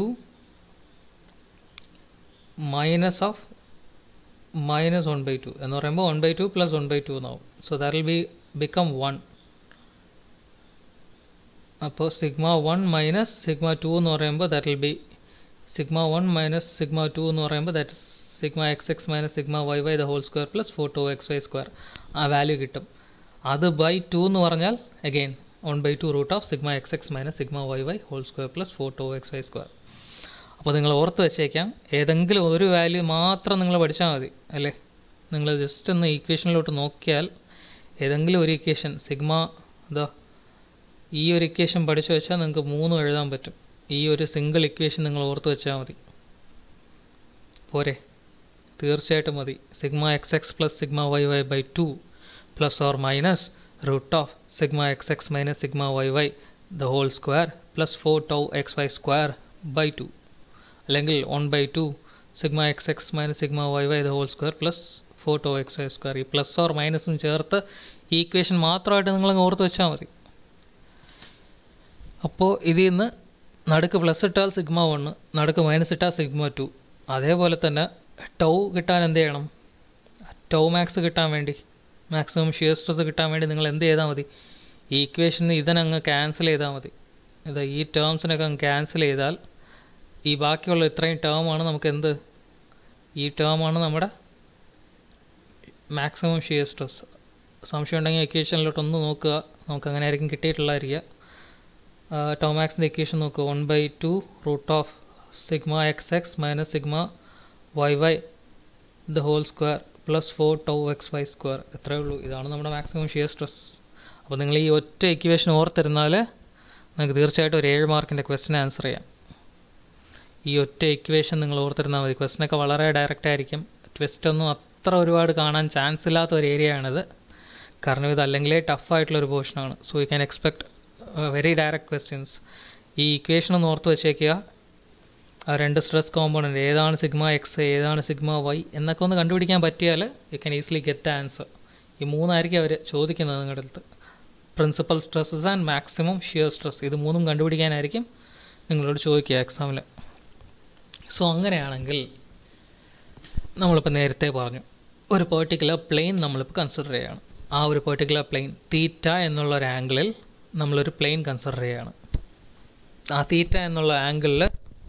minus of minus one by two എന്ന് പറയുമ്പോൾ one by two plus one by two എന്നാവും so that will be become one അപ്പോൾ sigma one minus sigma two എന്ന് പറയുമ്പോൾ that will be sigma one minus sigma two എന്ന് പറയുമ്പോൾ that sigma x x minus sigma y y the whole square plus four two x y square ആ value കിട്ടും അത് by two എന്ന് പറഞ്ഞാൽ again one by two root of sigma x x minus sigma y y whole square plus four two x y square അപ്പോൾ നിങ്ങൾ ഓർത്ത് വെച്ചേക്കാം ഏതെങ്കിലും ഒരു വാല്യൂ മാത്രം നിങ്ങൾ പഠിച്ചാൽ മതി അല്ലേ നിങ്ങൾ ജസ്റ്റ് ഒന്ന് ഈക്വേഷനിലോട്ട് നോക്കിയാൽ ഏതെങ്കിലും ഒരു ഇക്വേഷൻ സിഗ്മ എന്താ ഈ ഒരു ഇക്വേഷൻ പഠിച്ചു വെച്ചാൽ നിങ്ങൾക്ക് മൂന്നും എഴുതാൻ പറ്റും ഈ ഒരു സിംഗിൾ ഇക്വേഷൻ നിങ്ങൾ ഓർത്ത് വെച്ചാൽ മതി പോരെ തീർച്ചയായിട്ടും മതി sigma x x plus sigma y y by two plus or minus root of sigma x x minus sigma y y the whole square plus four tau x y square by two അല്ലെങ്കിൽ one by two sigma x x minus sigma y y the whole square plus four tau x y square ഈ plus or മൈനസും ചേർത്ത് ഈ equation മാത്രമായിട്ട് നിങ്ങൾ ഓർത്ത് വെച്ചാൽ മതി അപ്പോൾ ഇതിൽ നിന്ന് നടുക്ക് പ്ലസ് ഇട്ടാൽ സിഗ്മ വണ്ണ് നടുക്ക് മൈനസ് ഇട്ടാൽ സിഗ്മ ടു അതേപോലെ തന്നെ ടൗ കിട്ടാൻ എന്ത് ചെയ്യണം ടൗ മാക്സ് കിട്ടാൻ വേണ്ടി മാക്സിമം ഷിയർ സ്ട്രെസ് കിട്ടാൻ വേണ്ടി നിങ്ങൾ എന്ത് ചെയ്താൽ മതി ഈ ഇക്വേഷന് ഇതിനങ്ങ് ക്യാൻസൽ ചെയ്താൽ മതി ഇത് ഈ ടേംസിനൊക്കെ അങ്ങ് ക്യാൻസൽ ചെയ്താൽ ഈ ബാക്കിയുള്ള ഇത്രയും ടേമാണ് നമുക്ക് എന്ത് ഈ ടേമാണ് നമ്മുടെ മാക്സിമം ഷിയർ സ്ട്രെസ് സംശയം ഉണ്ടെങ്കിൽ ഇക്വേഷനിലോട്ട് ഒന്ന് നോക്കുക നമുക്ക് അങ്ങനെ ആയിരിക്കും കിട്ടിയിട്ടുള്ളതായിരിക്കുക ടോമാക്സിൻ്റെ ഇക്വേഷൻ നോക്കുക one by two root of sigma x x minus sigma y y the whole square plus four tau x y square എത്രയേ ഉള്ളൂ ഇതാണ് നമ്മുടെ മാക്സിമം ഷിയർ സ്ട്രെസ് അപ്പോൾ നിങ്ങൾ ഈ ഒറ്റ ഇക്വേഷൻ ഓർത്തിരുന്നാൽ നിങ്ങൾക്ക് തീർച്ചയായിട്ടും ഒരു ഏഴ് മാർക്കിൻ്റെ ക്വസ്റ്റിന് ആൻസർ ചെയ്യാം ഈ ഒറ്റ ഇക്വേഷൻ നിങ്ങൾ ഓർത്തിരുന്നാൽ മതി ക്വസ്റ്റിനൊക്കെ വളരെ ഡയറക്റ്റ് ആയിരിക്കും ട്വിസ്റ്റ് ഒന്നും അത്ര ഒരുപാട് കാണാൻ ചാൻസ് ഇല്ലാത്ത ഒരു ഏരിയ ആണിത് കാരണം ഇത് അല്ലെങ്കിലേ ടഫായിട്ടുള്ളൊരു പോർഷനാണ് so you can expect very direct questions ഈ ഇക്വേഷൻ ഒന്ന് ഓർത്ത് വെച്ചേക്കുക ആ രണ്ട് സ്ട്രെസ് കോമ്പോണൻറ്റ് ഏതാണ് സിഗ്മ എക്സ് ഏതാണ് സിഗ്മ വൈ എന്നൊക്കെ ഒന്ന് കണ്ടുപിടിക്കാൻ പറ്റിയാൽ you can easily get answer ഈ മൂന്നായിരിക്കും അവർ ചോദിക്കുന്നത് നിങ്ങളുടെ അടുത്ത് principal stresses and maximum shear stress ഇത് മൂന്നും കണ്ടുപിടിക്കാനായിരിക്കും നിങ്ങളോട് ചോദിക്കുക എക്സാമിൽ സോ അങ്ങനെയാണെങ്കിൽ നമ്മളിപ്പോൾ നേരത്തെ പറഞ്ഞു ഒരു പെർട്ടിക്കുലർ പ്ലെയിൻ നമ്മളിപ്പോൾ കൺസിഡർ ചെയ്യുകയാണ് ആ ഒരു പെർട്ടിക്കുലർ പ്ലെയിൻ തീറ്റ എന്നുള്ള ഒരു ആംഗിളിൽ നമ്മളൊരു പ്ലെയിൻ കൺസിഡർ ചെയ്യുകയാണ് ആ തീറ്റ എന്നുള്ള ആംഗിളിൽ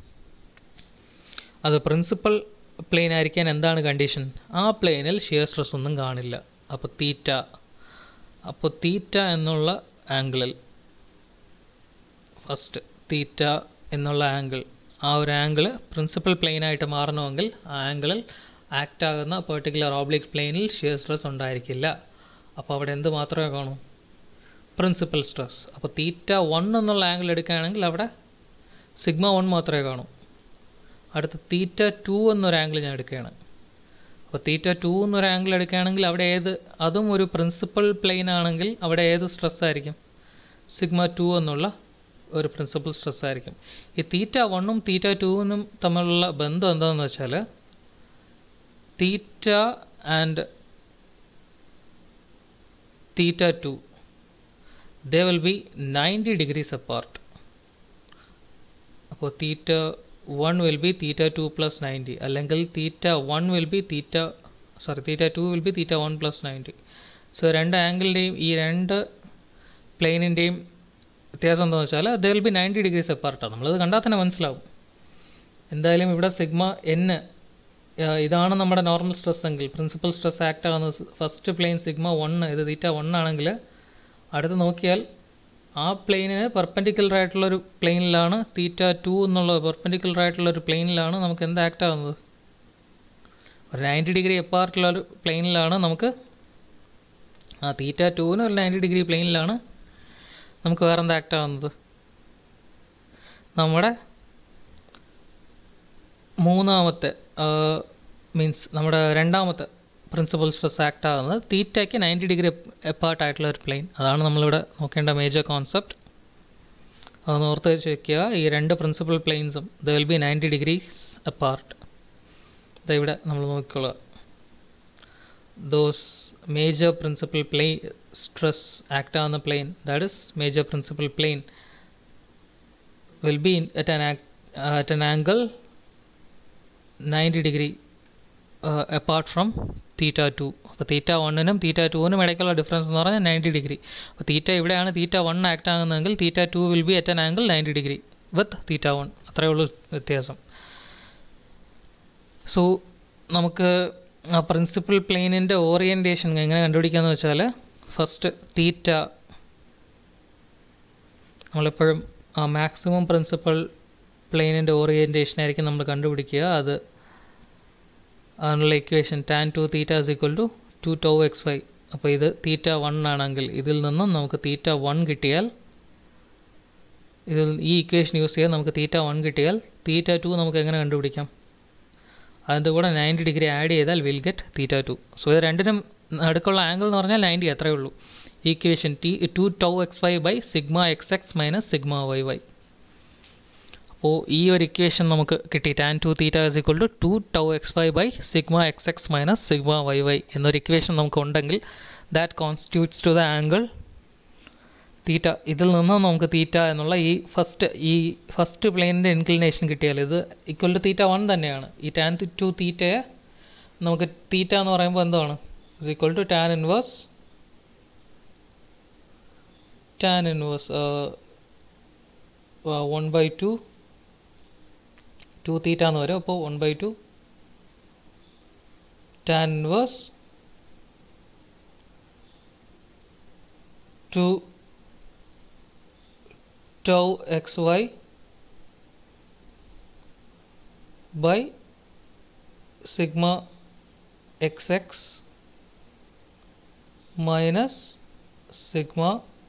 അത് പ്രിൻസിപ്പൽ പ്ലെയിൻ ആയിരിക്കാൻ എന്താണ് കണ്ടീഷൻ ആ പ്ലെയിനിൽ ഷിയർ സ്ട്രെസ് ഒന്നും കാണില്ല അപ്പോൾ തീറ്റ അപ്പോൾ തീറ്റ എന്നുള്ള ആംഗിളിൽ ഫസ്റ്റ് തീറ്റ എന്നുള്ള ആംഗിൾ ആ ഒരു ആംഗിൾ പ്രിൻസിപ്പൽ പ്ലെയിനായിട്ട് മാറണമെങ്കിൽ ആ ആംഗിളിൽ ആക്റ്റ് ആകുന്ന പെർട്ടിക്കുലർ ഓബ്ലിക് പ്ലെയിനിൽ ഷിയർ സ്ട്രെസ് ഉണ്ടായിരിക്കില്ല അപ്പോൾ അവിടെ എന്ത് മാത്രമേ കാണൂ പ്രിൻസിപ്പൽ സ്ട്രെസ് അപ്പോൾ തീറ്റ വൺ എന്നുള്ള ആംഗിൾ എടുക്കുകയാണെങ്കിൽ അവിടെ സിഗ്മ വൺ മാത്രമേ കാണൂ അടുത്ത തീറ്റ ടു എന്നൊരു ആംഗിൾ ഞാൻ എടുക്കുകയാണ് അപ്പോൾ തീറ്റ ടു എന്നൊരു ആംഗിൾ എടുക്കുകയാണെങ്കിൽ അവിടെ ഏത് അതും ഒരു പ്രിൻസിപ്പൽ പ്ലെയിൻ ആണെങ്കിൽ അവിടെ ഏത് സ്ട്രെസ് ആയിരിക്കും സിഗ്മ ടു എന്നുള്ള ഒരു പ്രിൻസിപ്പൽ സ്ട്രെസ് ആയിരിക്കും ഈ തീറ്റ വണ്ണും തീറ്റ ടുവിനും തമ്മിലുള്ള ബന്ധം എന്താണെന്ന് വെച്ചാൽ theta and theta two they will be ninety degrees apart അപ്പോൾ theta one will be theta two plus ninety അല്ലെങ്കിൽ theta one will be theta sorry theta two will be theta one plus ninety so രണ്ട് ആംഗിളിൻ്റെയും ഈ രണ്ട് പ്ലെയിനിൻ്റെയും വ്യത്യാസം എന്താണെന്ന് വെച്ചാൽ the will be ninety degrees അപ്പാർട്ടാണ് നമ്മളത് കണ്ടാൽ തന്നെ മനസ്സിലാവും എന്തായാലും ഇവിടെ സിഗ്മ എൻ ഇതാണ് നമ്മുടെ നോർമൽ സ്ട്രെസ് എങ്കിൽ പ്രിൻസിപ്പൽ സ്ട്രെസ് ആക്ട് ആകുന്ന ഫസ്റ്റ് പ്ലെയിൻ സിഗ്മ വൺ ഇത് തീറ്റ വൺ ആണെങ്കിൽ അടുത്ത് നോക്കിയാൽ ആ പ്ലെയിനിന് പെർപ്പൻഡിക്കുലർ ആയിട്ടുള്ള ഒരു പ്ലെയിനിലാണ് തീറ്റ ടു എന്നുള്ള പെർപ്പൻഡിക്കുലർ ആയിട്ടുള്ള ഒരു പ്ലെയിനിലാണ് നമുക്ക് എന്ത് ആക്ട് ആകുന്നത് ഒരു നയൻറ്റി ഡിഗ്രി എപ്പാർട്ടുള്ള ഒരു പ്ലെയിനിലാണ് നമുക്ക് ആ തീറ്റ ടുവിന് ഒരു നയൻറ്റി ഡിഗ്രി പ്ലെയിനിലാണ് നമുക്ക് വേറെ എന്താ ആക്ട് ആകുന്നത് നമ്മുടെ മൂന്നാമത്തെ മീൻസ് നമ്മുടെ രണ്ടാമത്തെ പ്രിൻസിപ്പൽ സ്ട്രെസ് ആക്ട് ആകുന്നത് തീറ്റയ്ക്ക് നയൻറ്റി ഡിഗ്രി എപ്പാർട്ട് ആയിട്ടുള്ള ഒരു പ്ലെയിൻ അതാണ് നമ്മളിവിടെ നോക്കേണ്ട മേജർ കോൺസെപ്റ്റ് അതൊന്ന് ഓർത്ത് വെച്ച് വെക്കുക ഈ രണ്ട് പ്രിൻസിപ്പൽ പ്ലെയിൻസും the will be ninety degrees apart ഇവിടെ നമ്മൾ നോക്കിക്കൊള്ളുക those major principal plane stress act ആകുന്ന plane that is major principal plane will be at an act, uh, at an angle 90 degree uh, apart from theta 2 അപ്പോൾ തീറ്റ വണ്ണിനും തീറ്റ ടുവിനും ഇടയ്ക്കുള്ള difference എന്ന് പറഞ്ഞാൽ ninety degree അപ്പോൾ theta ഇവിടെയാണ് തീറ്റ വൺ ആക്ട് ആകുന്നതെങ്കിൽ theta two will be at an angle ninety degree with theta one അത്രയേ ഉള്ളൂ വ്യത്യാസം സോ നമുക്ക് ആ പ്രിൻസിപ്പൽ പ്ലെയിനിൻ്റെ ഓറിയൻറ്റേഷൻ എങ്ങനെ കണ്ടുപിടിക്കാന്ന് വെച്ചാൽ ഫസ്റ്റ് തീറ്റ നമ്മളെപ്പോഴും ആ മാക്സിമം പ്രിൻസിപ്പൽ പ്ലെയിനിൻ്റെ ഓറിയൻറ്റേഷൻ ആയിരിക്കും നമ്മൾ കണ്ടുപിടിക്കുക അത് അതിനുള്ള equation tan two theta is equal to two tau x y അപ്പോൾ ഇത് തീറ്റ വൺ ആണെങ്കിൽ ഇതിൽ നിന്നും നമുക്ക് തീറ്റ വൺ കിട്ടിയാൽ ഇതിൽ ഈ ഇക്വേഷൻ യൂസ് ചെയ്യാൻ നമുക്ക് തീറ്റ വൺ കിട്ടിയാൽ തീറ്റ ടു നമുക്ക് എങ്ങനെ കണ്ടുപിടിക്കാം അതിൻ്റെ കൂടെ നയൻറ്റി ഡിഗ്രി ആഡ് ചെയ്താൽ will get theta two so ഇത് രണ്ടിനും നടുക്കുള്ള ആംഗിൾ എന്ന് പറഞ്ഞാൽ നയൻറ്റി അത്രയേ ഉള്ളൂ equation t two tau x y by sigma x x minus sigma y y അപ്പോൾ ഈ ഒരു ഇക്വേഷൻ നമുക്ക് കിട്ടി tan two theta is equal to two tau x y by sigma x x minus sigma y y എന്നൊരു equation നമുക്ക് ഉണ്ടെങ്കിൽ that constitutes to the angle തീറ്റ ഇതിൽ നിന്ന് നമുക്ക് തീറ്റ എന്നുള്ള ഈ ഫസ്റ്റ് ഈ ഫസ്റ്റ് പ്ലെയിനിൻ്റെ ഇൻക്ലിനേഷൻ കിട്ടിയാൽ ഇത് ഈക്വൽ ടു തീറ്റ വൺ തന്നെയാണ് ഈ ടാൻ ടു തീറ്റയെ നമുക്ക് തീറ്റ എന്ന് പറയുമ്പോൾ എന്താണ് is equal to tan inverse tan inverse one by two two theta എന്ന് വരും അപ്പോൾ one by two tan inverse two tau xy by sigma xx minus sigma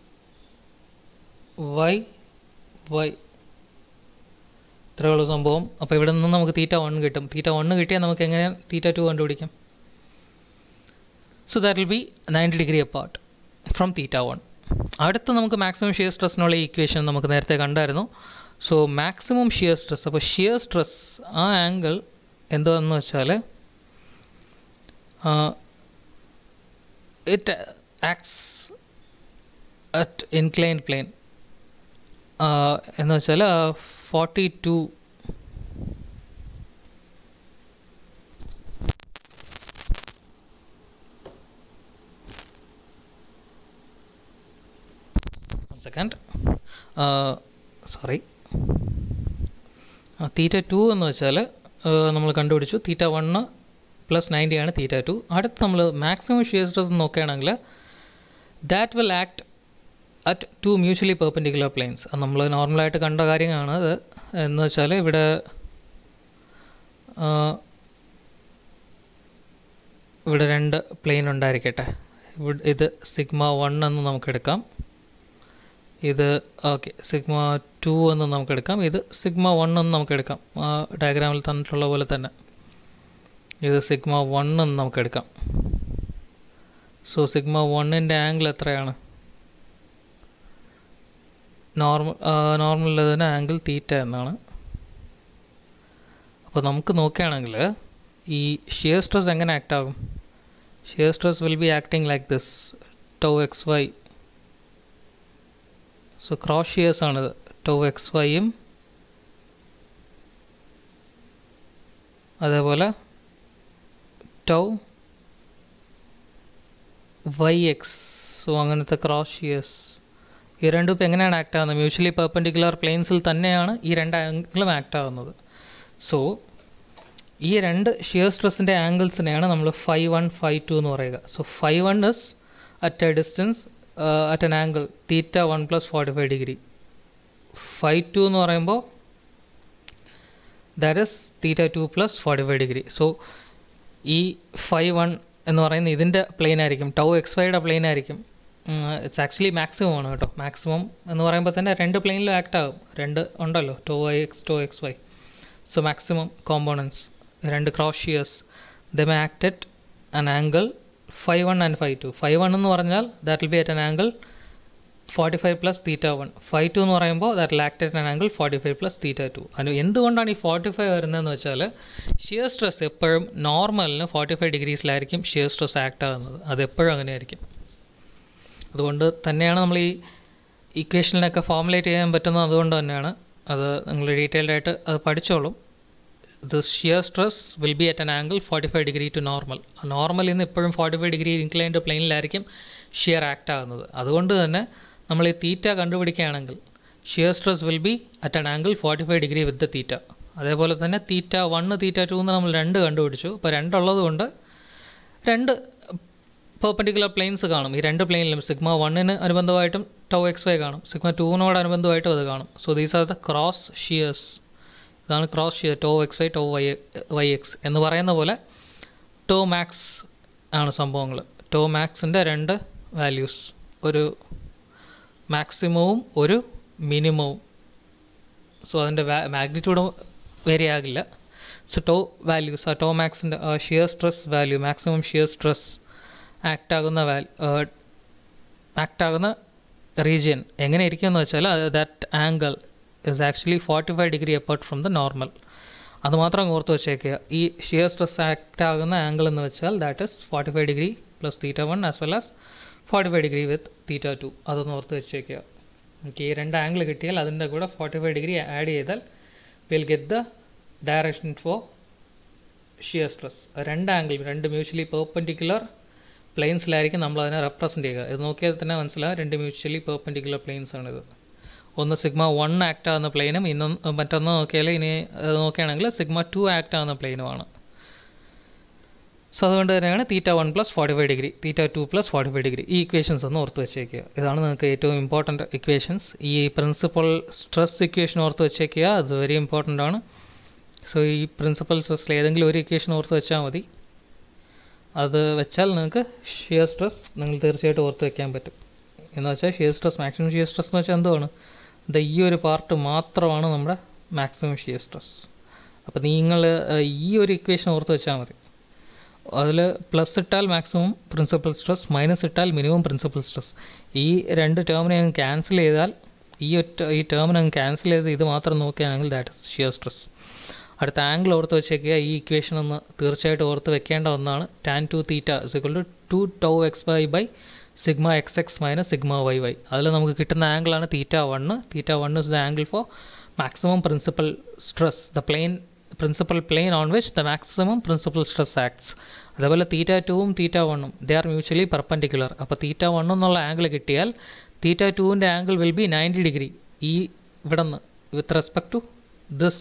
y y ഇത്രയുള്ള സംഭവം അപ്പോൾ ഇവിടെ നിന്ന് നമുക്ക് തീറ്റ വൺ കിട്ടും തീറ്റ വണ്ണ് കിട്ടിയാൽ നമുക്ക് എങ്ങനെ തീറ്റ ടു കണ്ടുപിടിക്കാം so that will be ninety degree apart from theta one അടുത്ത് നമുക്ക് മാക്സിമം ഷിയർ സ്ട്രെസ്സിനുള്ള ഇക്വേഷൻ നമുക്ക് നേരത്തെ കണ്ടായിരുന്നു സോ മാക്സിമം ഷിയർ സ്ട്രെസ് അപ്പോൾ ഷിയർ സ്ട്രെസ് ആ ആംഗിൾ എന്താണെന്ന് വെച്ചാൽ it acts at incline plane എന്ന് വെച്ചാൽ forty two second sorry theta two എന്ന് വെച്ചാൽ നമ്മൾ കണ്ടുപിടിച്ചു തീറ്റ വണ്ണ് പ്ലസ് നയൻറ്റി ആണ് തീറ്റ ടു അടുത്ത് നമ്മൾ മാക്സിമം ഷിയർ സ്ട്രെസ് നോക്കുകയാണെങ്കിൽ that will act at two mutually perpendicular planes അത് നമ്മൾ നോർമലായിട്ട് കണ്ട കാര്യമാണ് അത് എന്ന് വെച്ചാൽ ഇവിടെ ഇവിടെ രണ്ട് പ്ലെയിൻ ഉണ്ടായിരിക്കട്ടെ ഇവിടെ ഇത് സിഗ്മ വൺ എന്ന് നമുക്കെടുക്കാം ഇത് ഓക്കെ സിഗ്മ ടു എന്ന് നമുക്കെടുക്കാം ഇത് സിഗ്മ വൺ എന്ന് നമുക്കെടുക്കാം ആ ഡയഗ്രാമിൽ തന്നിട്ടുള്ള പോലെ തന്നെ ഇത് സിഗ്മ വൺ എന്ന് നമുക്കെടുക്കാം സോ സിഗ്മ വണ്ണിൻ്റെ ആംഗിൾ എത്രയാണ് നോർമൽ നോർമൽ തന്നെ ആംഗിൾ തീറ്റ എന്നാണ് അപ്പോൾ നമുക്ക് നോക്കുകയാണെങ്കിൽ ഈ ഷിയർ സ്ട്രെസ് എങ്ങനെ ആക്ട് ആകും shear stress will be acting like this tau x y so cross shears ആണിത് ടൗ എക്സ് വൈയും അതേപോലെ ടൗ വൈ എക്സ് സോ അങ്ങനത്തെ ക്രോസ് ഷിയേഴ്സ് ഈ രണ്ടും ഇപ്പോൾ എങ്ങനെയാണ് ആക്ട് ആകുന്നത് മ്യൂച്വലി പെർപെൻഡിക്കുലർ പ്ലെയിൻസിൽ തന്നെയാണ് ഈ രണ്ട് ആംഗിളും ആക്ട് ആകുന്നത് സോ ഈ രണ്ട് ഷിയർ സ്ട്രെസ്സിൻ്റെ ആംഗിൾസിനെയാണ് നമ്മൾ ഫൈവ് വൺ ഫൈവ് ടു എന്ന് പറയുക so five one is at a distance at an angle theta one plus forty five degree five two എന്ന് പറയുമ്പോൾ that is theta two plus forty five degree so ഈ five one എന്ന് പറയുന്നത് ഇതിൻ്റെ plane ആയിരിക്കും tau x വൈയുടെ plane ആയിരിക്കും it's actually maximum ആണ് കേട്ടോ മാക്സിമം എന്ന് പറയുമ്പോൾ തന്നെ രണ്ട് പ്ലെയിനിലും ആക്ട് ആകും രണ്ട് ഉണ്ടല്ലോ tau y x tau x y so maximum components രണ്ട് cross shears the may act at an angle five one and five two five one എന്ന് പറഞ്ഞാൽ that will be at an angle forty five plus theta one five two എന്ന് പറയുമ്പോൾ that act at an angle forty five plus theta two അതിന് എന്തുകൊണ്ടാണ് ഈ forty five വരുന്നതെന്ന് വെച്ചാൽ shear stress എപ്പോഴും നോർമലിന് ഫോർട്ടി ഫൈവ് ഡിഗ്രീസിലായിരിക്കും ഷിയർ സ്ട്രെസ് ആക്ട് ആകുന്നത് അത് എപ്പോഴും അങ്ങനെയായിരിക്കും അതുകൊണ്ട് തന്നെയാണ് നമ്മൾ ഈ ഇക്വേഷനിലൊക്കെ ഫോമുലേറ്റ് ചെയ്യാൻ പറ്റുന്നത് അതുകൊണ്ട് തന്നെയാണ് അത് നിങ്ങൾ ഡീറ്റെയിൽഡ് ആയിട്ട് അത് പഠിച്ചോളും the shear stress will be at an angle forty five degree to normal normal ഇന്ന് ഇപ്പോഴും ഫോർട്ടി ഫൈവ് ഡിഗ്രി ഇൻക്ലൈൻഡ് പ്ലെയിനിലായിരിക്കും ഷിയർ ആക്ട് ആകുന്നത് അതുകൊണ്ട് തന്നെ നമ്മൾ ഈ തീറ്റ കണ്ടുപിടിക്കുകയാണെങ്കിൽ shear stress will be at an angle forty five degree with the theta അതേപോലെ തന്നെ തീറ്റ വണ്ണ് തീറ്റ ടു എന്ന് നമ്മൾ രണ്ട് കണ്ടുപിടിച്ചു അപ്പോൾ രണ്ടുള്ളത് കൊണ്ട് രണ്ട് പെർപെൻഡിക്കുലർ പ്ലെയിൻസ് കാണും ഈ രണ്ട് പ്ലെയിനിലും സിഗ്മ വണ്ണിന് അനുബന്ധമായിട്ടും ടൗ എക്സ് വൈ കാണും സിഗ്മ ടൂവിനോട് അനുബന്ധമായിട്ടും അത് കാണും so these are the cross shears ഇതാണ് cross shear tau x y tau y y x എന്ന് പറയുന്ന പോലെ ടോ മാക്സ് ആണ് സംഭവങ്ങൾ ടോ മാക്സിൻ്റെ രണ്ട് വാല്യൂസ് ഒരു മാക്സിമവും ഒരു മിനിമവും സോ അതിൻ്റെ മാഗ്നിറ്റ്യൂഡ് വേരി ആകില്ല സോ ടോ വാല്യൂസ് ആ ടോ മാക്സിൻ്റെ shear stress value maximum shear stress act ആകുന്ന വാൽ ആക്ട് ആകുന്ന റീജിയൻ എങ്ങനെ ഇരിക്കുമെന്ന് വെച്ചാൽ that angle is actually forty five degree apart from the normal അത് മാത്രം ഓർത്ത് വെച്ചേക്കുക ഈ ഷിയർ സ്ട്രെസ് ആക്ട് ആകുന്ന ആംഗിൾ എന്ന് വെച്ചാൽ that is forty five degree plus theta one as well as forty five degree with theta two അതൊന്ന് ഓർത്ത് വെച്ചേക്കുക നമുക്ക് ഈ രണ്ട് ആംഗിൾ കിട്ടിയാൽ അതിൻ്റെ കൂടെ ഫോർട്ടി ഫൈവ് ഡിഗ്രി ആഡ് ചെയ്താൽ will get the direction for shear stress രണ്ട് ആംഗിൾ രണ്ട് മ്യൂച്വലി പെർപെൻഡിക്കുലർ പ്ലെയിൻസിലായിരിക്കും നമ്മൾ അതിനെ റെപ്രസെൻറ്റ് ചെയ്യുക ഇത് നോക്കിയാൽ തന്നെ മനസ്സിലാവും രണ്ട് മ്യൂച്വലി പെർപെൻഡിക്കുലർ പ്ലെയിൻസ് ആണിത് ഒന്ന് സിഗ്മ വൺ ആക്ട് ആകുന്ന പ്ലെയിനും ഇന്നൊന്ന് മറ്റൊന്ന് നോക്കിയാൽ ഇനി അത് നോക്കുകയാണെങ്കിൽ സിഗ്മ ടു ആക്ട് ആകുന്ന പ്ലെയിനുമാണ് സോ അതുകൊണ്ട് തന്നെയാണ് theta one plus forty five degree theta two plus forty five degree ഈ ഇക്വേഷൻസ് ഒന്ന് ഓർത്ത് വെച്ചേക്കുക ഇതാണ് നിങ്ങൾക്ക് ഏറ്റവും ഇമ്പോർട്ടൻറ്റ് ഇക്വേഷൻസ് ഈ പ്രിൻസിപ്പൽ സ്ട്രെസ് ഇക്വേഷൻ ഓർത്ത് വെച്ചേക്കുക അത് വെരി ഇമ്പോർട്ടൻ്റ് ആണ് സോ ഈ പ്രിൻസിപ്പൽ സ്ട്രെസ്സിൽ ഏതെങ്കിലും ഒരു ഇക്വേഷൻ ഓർത്ത് വെച്ചാൽ മതി അത് വെച്ചാൽ നിങ്ങൾക്ക് ഷിയർ സ്ട്രെസ് നിങ്ങൾ തീർച്ചയായിട്ടും ഓർത്ത് വെക്കാൻ പറ്റും എന്ന് വെച്ചാൽ shear stress maximum shear stress എന്ന് വെച്ചാൽ എന്തുവാണ് ഇത് ഈ ഒരു പാർട്ട് മാത്രമാണ് നമ്മുടെ മാക്സിമം ഷിയർ സ്ട്രെസ് അപ്പോൾ നിങ്ങൾ ഈ ഒരു ഇക്വേഷൻ ഓർത്ത് വെച്ചാൽ മതി അതിൽ പ്ലസ് ഇട്ടാൽ മാക്സിമം പ്രിൻസിപ്പൽ സ്ട്രെസ് മൈനസ് ഇട്ടാൽ മിനിമം പ്രിൻസിപ്പൽ സ്ട്രെസ് ഈ രണ്ട് ടേമിനെ അങ്ങ് ക്യാൻസൽ ചെയ്താൽ ഈ ഒറ്റ ഈ ടേമിനെ അങ്ങ് ക്യാൻസൽ ചെയ്ത് ഇത് മാത്രം നോക്കുകയാണെങ്കിൽ ദാറ്റ് ഇസ് ഷിയർ സ്ട്രെസ് അടുത്ത ആംഗിൾ ഓർത്ത് വെച്ചേക്കുക ഈ ഇക്വേഷൻ ഒന്ന് തീർച്ചയായിട്ടും ഓർത്ത് വെക്കേണ്ട ഒന്നാണ് tan two theta equal to two tau x y by sigma x x minus sigma y y അതിൽ നമുക്ക് കിട്ടുന്ന ആംഗിളാണ് theta one theta one is the angle for maximum principal stress the plane principal plane on which the maximum principal stress acts അതേപോലെ theta ടുവും തീറ്റ വണ്ണും they are mutually perpendicular അപ്പോൾ theta one എന്നുള്ള angle കിട്ടിയാൽ തീറ്റ ടുവിൻ്റെ angle will be ninety degree ഈ ഇവിടെ നിന്ന് വിത്ത് റെസ്പെക്ട് ടു ദിസ്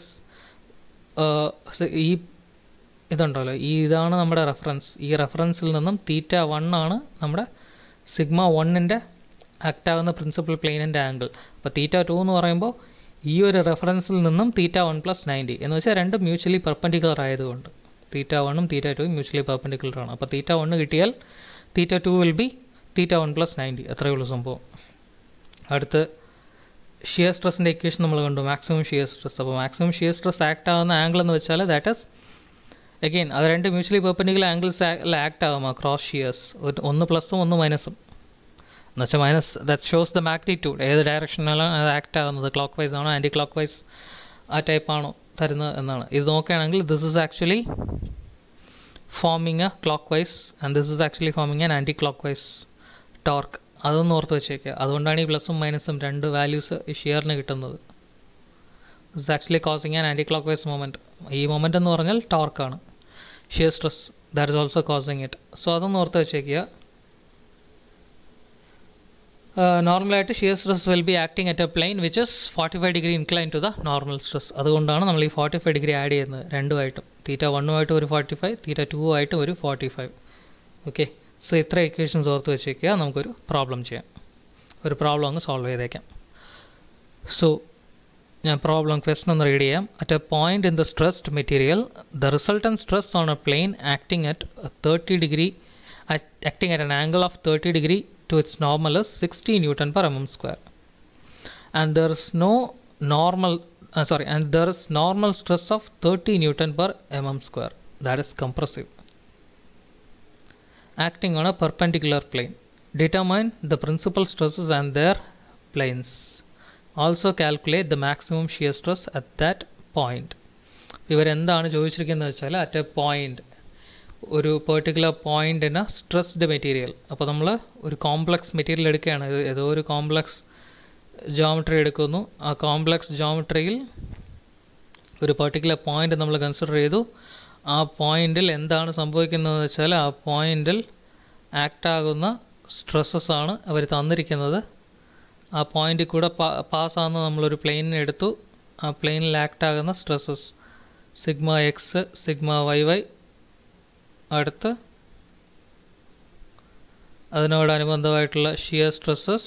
ഈ ഇതുണ്ടല്ലോ ഈ ഇതാണ് നമ്മുടെ റെഫറൻസ് ഈ റെഫറൻസിൽ നിന്നും തീറ്റ വൺ ആണ് നമ്മുടെ സിഗ്മ വണ്ണിൻ്റെ ആക്ട് ആകുന്ന പ്രിൻസിപ്പൽ പ്ലെയിനിൻ്റെ ആംഗിൾ അപ്പോൾ തീറ്റ ടു എന്ന് പറയുമ്പോൾ ഈ ഒരു റെഫറൻസിൽ നിന്നും തീറ്റ വൺ പ്ലസ് നയൻറ്റി എന്ന് വെച്ചാൽ രണ്ടും മ്യൂച്വലി പെർപ്പൻഡിക്കുലർ ആയതുകൊണ്ട് തീറ്റ വണ്ണും തീറ്റ ടുവും മ്യൂച്വലി പെർപ്പൻഡിക്കുലർ ആണ് അപ്പോൾ തീറ്റ വണ്ണ് കിട്ടിയാൽ theta two will be theta one plus ninety അത്രയേ ഉള്ളൂ സംഭവം അടുത്ത് ഷിയർ സ്ട്രെസ്സിൻ്റെ ഇക്വേഷൻ നമ്മൾ കണ്ടു മാക്സിമം ഷിയർ സ്ട്രെസ് അപ്പോൾ മാക്സിമം ഷിയർ സ്ട്രെസ് ആക്ട് ആകുന്ന ആംഗിൾ എന്ന് വെച്ചാൽ ദാറ്റ് ഇസ് അഗെയിൻ അത് രണ്ട് മ്യൂച്വലി പെർപ്പൻഡിക്കുലർ ആംഗിൾസ് ആക്ട് ആകും ആ ക്രോസ് ഷിയേഴ്സ് ഒന്ന് പ്ലസും ഒന്ന് മൈനസും എന്നുവെച്ചാൽ minus that shows the magnitude ഏത് ഡയറക്ഷനിലാണ് അത് ആക്ട് ആകുന്നത് ക്ലോക്ക് വൈസ് ആണോ ആൻറ്റി ക്ലോക്ക് വൈസ് ആ ടൈപ്പ് ആണോ തരുന്നത് എന്നാണ് ഇത് നോക്കുകയാണെങ്കിൽ this is actually forming a clockwise and this is actually forming an anticlockwise torque അതൊന്ന് ഓർത്ത് വെച്ചേക്കുക അതുകൊണ്ടാണ് ഈ പ്ലസും മൈനസും രണ്ട് വാല്യൂസ് ഈ ഷിയറിന് കിട്ടുന്നത് is actually causing an anticlockwise moment ഈ മൊമെൻ്റ് എന്ന് പറഞ്ഞാൽ ടോർക്കാണ് shear stress that is also causing it so അതൊന്ന് ഓർത്ത് വെച്ചേക്കുക നോർമലായിട്ട് shear stress will be acting at a plane which is forty five degree incline to the normal stress അതുകൊണ്ടാണ് നമ്മൾ ഈ ഫോർട്ടി ഫൈവ് ഡിഗ്രി ആഡ് ചെയ്യുന്നത് രണ്ടുമായിട്ടും തീറ്റ വണ്ണുമായിട്ട് ഒരു ഫോർട്ടി ഫൈവ് തീറ്റ two ആയിട്ട് ഒരു ഫോർട്ടി ഫൈവ് ഓക്കെ സോ ഇത്ര ഇക്വേഷൻസ് ഓർത്ത് വെച്ചേക്കുക നമുക്കൊരു പ്രോബ്ലം ചെയ്യാം ഒരു പ്രോബ്ലം അങ്ങ് സോൾവ് ചെയ്തേക്കാം സോ ഞാൻ പ്രോബ്ലം ക്വസ്റ്റൻ ഒന്ന് റീഡ് ചെയ്യാം at a point in the stressed material the resultant stress on a plane acting at thirty degree acting at an angle of 30 degree to its normal is 60 newton per mm square and there is no normal uh, sorry and there is normal stress of 30 newton per mm square that is compressive acting on a perpendicular plane determine the principal stresses and their planes also calculate the maximum shear stress at that point ഇവരെന്താണ് ചോദിച്ചിരിക്കുന്നത് വെച്ചാൽ at a point ഒരു particular പോയിന്റിന് stressed material അപ്പോൾ നമ്മൾ ഒരു complex material എടുക്കുകയാണ് ഇത് ഏതോ ഒരു കോംപ്ലക്സ് ജോമെട്രി എടുക്കുന്നു ആ കോംപ്ലക്സ് ജോമെട്രിയിൽ ഒരു പെർട്ടിക്കുലർ പോയിന്റ് നമ്മൾ കൺസിഡർ ചെയ്തു ആ പോയിന്റിൽ എന്താണ് സംഭവിക്കുന്നതെന്ന് വെച്ചാൽ ആ പോയിന്റിൽ ആക്ട് ആകുന്ന സ്ട്രെസ്സസ് ആണ് അവർ തന്നിരിക്കുന്നത് ആ പോയിന്റിൽ കൂടെ പാസ്സാകുന്ന നമ്മളൊരു പ്ലെയിനിനെ എടുത്തു ആ പ്ലെയിനിൽ ആക്ട് ആകുന്ന stresses sigma x sigma y y അടുത്ത് അതിനോടനുബന്ധമായിട്ടുള്ള ഷിയർ സ്ട്രെസ്സസ്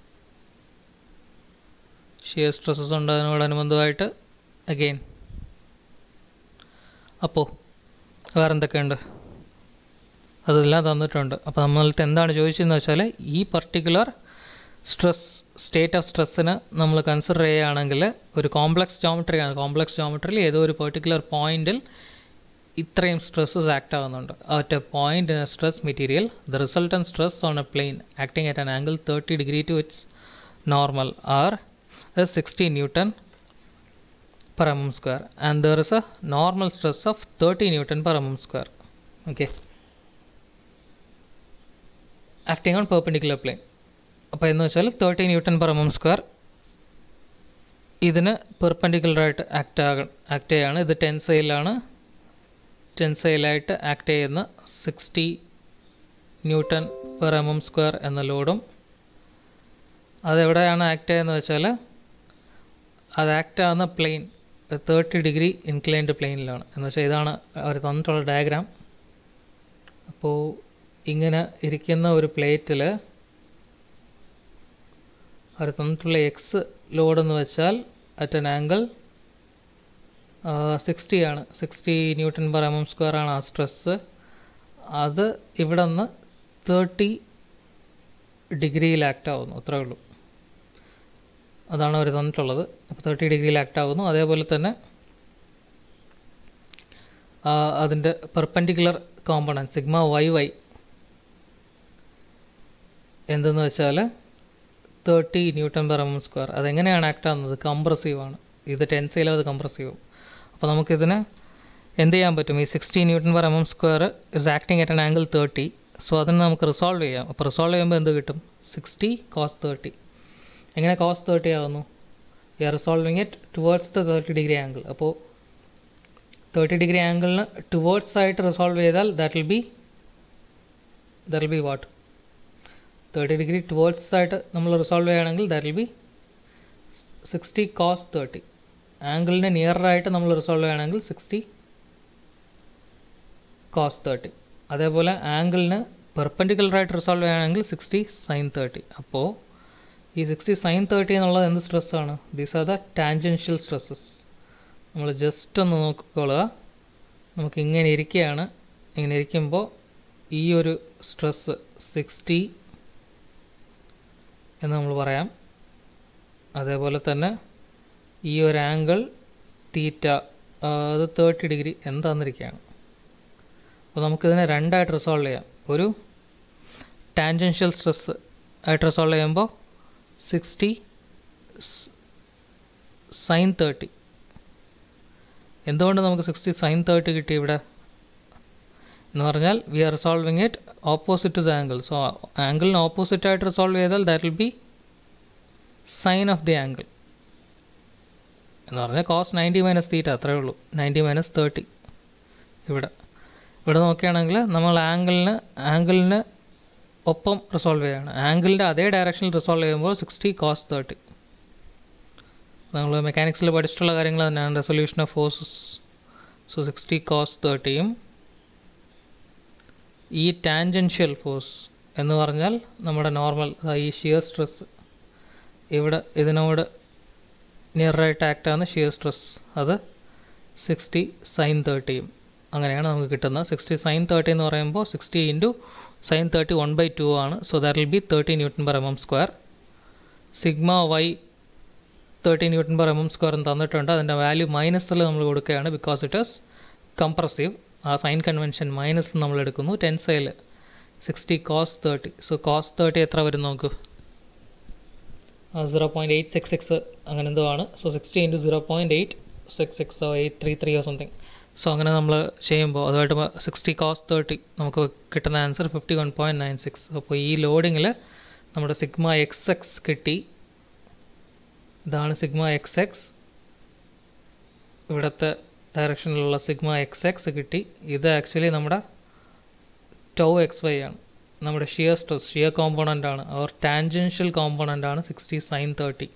ഷിയർ സ്ട്രെസ്സസ് ഉണ്ട് അതിനോടനുബന്ധമായിട്ട് അഗെയിൻ അപ്പോൾ വേറെ എന്തൊക്കെയുണ്ട് അതെല്ലാം തന്നിട്ടുണ്ട് അപ്പോൾ നമ്മളടുത്ത് എന്താണ് ചോദിച്ചതെന്ന് വെച്ചാൽ ഈ പർട്ടിക്കുലർ സ്ട്രെസ് സ്റ്റേറ്റ് ഓഫ് സ്ട്രെസ്സിന് നമ്മൾ കൺസിഡർ ചെയ്യുകയാണെങ്കിൽ ഒരു കോംപ്ലക്സ് ജോമെട്രിയാണ് കോംപ്ലക്സ് ജോമെട്രിയിൽ ഏതോ ഒരു പെർട്ടിക്കുലർ പോയിന്റിൽ ഇത്രയും സ്ട്രെസ്സസ് ആക്ട് ആകുന്നുണ്ട് at a point in a stress material the resultant stress on a plane acting at an angle thirty degree to its normal are sixty newton per mm square and there is a normal stress of 30 newton per mm square okay acting on perpendicular plane അപ്പോൾ എന്ന് വെച്ചാൽ thirty newton per m m square ഇതിന് പെർപെൻഡിക്കുലറായിട്ട് act ആക act ചെയ്യാണ് ഇത് ടെൻസൈലാണ് ടെൻസൈലായിട്ട് ആക്ട് ചെയ്യുന്ന sixty newton per m m square എന്ന ലോഡും അതെവിടെയാണ് ആക്ട് ചെയ്യുന്നത് വെച്ചാൽ അത് ആക്ട് ആകുന്ന പ്ലെയിൻ തേർട്ടി ഡിഗ്രി ഇൻക്ലൈൻഡ് പ്ലെയിനിലാണ് എന്ന് വെച്ചാൽ ഇതാണ് അവർ തന്നിട്ടുള്ള ഡയഗ്രാം അപ്പോൾ ഇങ്ങനെ ഇരിക്കുന്ന ഒരു പ്ലേറ്റിൽ അവർ തന്നിട്ടുള്ള എക്സ് ലോഡ് എന്ന് വെച്ചാൽ അറ്റ് എൻ ആംഗിൾ സിക്സ്റ്റി ആണ് sixty newton per m m square ആണ് ആ സ്ട്രെസ്സ് അത് ഇവിടെ നിന്ന് തേർട്ടി ഡിഗ്രിയിൽ ആക്ട് ആവുന്നു അത്രേ ഉള്ളൂ അതാണ് അവർ തന്നിട്ടുള്ളത് അപ്പോൾ തേർട്ടി ഡിഗ്രിയിൽ ആക്ട് ആകുന്നു അതേപോലെ തന്നെ അതിൻ്റെ perpendicular component sigma y y എന്തെന്ന് വെച്ചാൽ thirty newton per m square അതെങ്ങനെയാണ് ആക്ട് ആകുന്നത് കംപ്രസീവ് ആണ് ഇത് ടെൻസയിലും അത് കംപ്രസീവ് അപ്പോൾ നമുക്കിതിന് എന്ത് ചെയ്യാൻ പറ്റും ഈ sixty newton per m m square is acting at an angle thirty so അതിന് നമുക്ക് റിസോൾവ് ചെയ്യാം അപ്പോൾ റിസോൾവ് ചെയ്യുമ്പോൾ എന്ത് കിട്ടും സിക്സ്റ്റി കോസ് തേർട്ടി എങ്ങനെ കോസ് തേർട്ടി ആകുന്നു we are resolving it towards the thirty degree angle അപ്പോൾ തേർട്ടി ഡിഗ്രി ആംഗിളിന് ടുവേർഡ്സ് ആയിട്ട് റിസോൾവ് ചെയ്താൽ that will be that will be what thirty degree towards ആയിട്ട് നമ്മൾ റിസോൾവ് ചെയ്യുകയാണെങ്കിൽ that will be sixty cos thirty ആംഗിളിന് നിയറായിട്ട് നമ്മൾ റിസോൾവ് ചെയ്യുകയാണെങ്കിൽ സിക്സ്റ്റി കോസ് തേർട്ടി അതേപോലെ ആംഗിളിന് പെർപ്പൻഡിക്കുലറായിട്ട് റിസോൾവ് ചെയ്യുകയാണെങ്കിൽ സിക്സ്റ്റി സൈൻ തേർട്ടി അപ്പോൾ ഈ സിക്സ്റ്റി സൈൻ തേർട്ടി എന്നുള്ളത് എന്ത് സ്ട്രെസ്സാണ് these are the tangential stresses നമ്മൾ ജസ്റ്റ് ഒന്ന് നോക്കിക്കൊള്ളുക നമുക്ക് ഇങ്ങനെ ഇരിക്കുകയാണ് ഇങ്ങനെ ഇരിക്കുമ്പോൾ ഈ ഒരു സ്ട്രെസ്സ് സിക്സ്റ്റി എന്ന് നമ്മൾ പറയാം അതേപോലെ തന്നെ ഈ ഒരു ആംഗിൾ തീറ്റ അത് തേർട്ടി ഡിഗ്രി എന്താന്നിരിക്കുകയാണ് അപ്പോൾ നമുക്കിതിനെ രണ്ടായിട്ട് റിസോൾവ് ചെയ്യാം ഒരു ടാൻജൻഷ്യൽ സ്ട്രെസ് ആയിട്ട് റിസോൾവ് ചെയ്യുമ്പോൾ സിക്സ്റ്റി സൈൻ തേർട്ടി എന്തുകൊണ്ട് നമുക്ക് സിക്സ്റ്റി സൈൻ തേർട്ടി കിട്ടി ഇവിടെ എന്ന് പറഞ്ഞാൽ we are resolving it opposite to the angle so ആംഗിളിന് ഓപ്പോസിറ്റ് ആയിട്ട് റിസോൾവ് ചെയ്താൽ that will be sine of the angle എന്ന് പറഞ്ഞാൽ കോസ് നയൻറ്റി മൈനസ് തീറ്റ അത്രയേ ഉള്ളൂ നയൻറ്റി മൈനസ് തേർട്ടി ഇവിടെ ഇവിടെ നോക്കുകയാണെങ്കിൽ നമ്മൾ ആംഗിളിന് ആംഗിളിന് ഒപ്പം റിസോൾവ് ചെയ്യുകയാണ് ആംഗിളിൻ്റെ അതേ ഡയറക്ഷനിൽ റിസോൾവ് ചെയ്യുമ്പോൾ സിക്സ്റ്റി കോസ് തേർട്ടി നമ്മൾ മെക്കാനിക്സിൽ പഠിച്ചിട്ടുള്ള കാര്യങ്ങൾ തന്നെയാണ് resolution of forces so sixty cos തേർട്ടിയും ഈ ടാൻജൻഷ്യൽ ഫോഴ്സ് എന്ന് പറഞ്ഞാൽ നമ്മുടെ നോർമൽ ഈ ഷിയർ സ്ട്രെസ് ഇവിടെ ഇതിനോട് നിയറായിട്ട് ആക്ട് ആകുന്ന ഷിയർ സ്ട്രെസ് അത് സിക്സ്റ്റി സൈൻ തേർട്ടിയും അങ്ങനെയാണ് നമുക്ക് കിട്ടുന്നത് സിക്സ്റ്റി സൈൻ തേർട്ടി എന്ന് പറയുമ്പോൾ sixty into sine thirty one by two ആണ് so that will be thirty newton per m m square sigma y thirty newton per m m square എന്ന് തന്നിട്ടുണ്ട് അതിൻ്റെ വാല്യൂ മൈനസിൽ നമ്മൾ കൊടുക്കുകയാണ് ബിക്കോസ് ഇറ്റ് ഇസ് കംപ്രസീവ് ആ സൈൻ കൺവെൻഷൻ മൈനസ് നമ്മൾ എടുക്കുന്നു tensile sixty cos thirty so cos thirty എത്ര വരും നമുക്ക് zero point eight six six അങ്ങനെ എന്തോ ആണ് so sixty into zero point eight six സിക്സോ എയ്റ്റ് ത്രീ ത്രീയോ സംതിങ് സോ അങ്ങനെ നമ്മൾ ചെയ്യുമ്പോൾ അതുമായിട്ട് സിക്സ്റ്റി കോസ് തേർട്ടി നമുക്ക് കിട്ടുന്ന answer fifty one point nine six അപ്പോൾ ഈ ലോഡിങ്ങിൽ നമ്മുടെ സിഗ്മ എക്സ് എക്സ് കിട്ടി ഇതാണ് സിഗ്മ എക്സ് എക്സ് ഇവിടുത്തെ ഡയറക്ഷനിലുള്ള സിഗ്മ എക്സ് എക്സ് കിട്ടി ഇത് ആക്ച്വലി നമ്മുടെ ടൗ എക്സ് വൈ ആണ് നമ്മുടെ ഷിയർ സ്ട്രെസ് ഷിയർ കോമ്പോണൻ്റ് ആണ് അവർ ടാൻജൻഷ്യൽ കോമ്പോണൻ്റ് ആണ് സിക്സ്റ്റി സൈൻ തേർട്ടി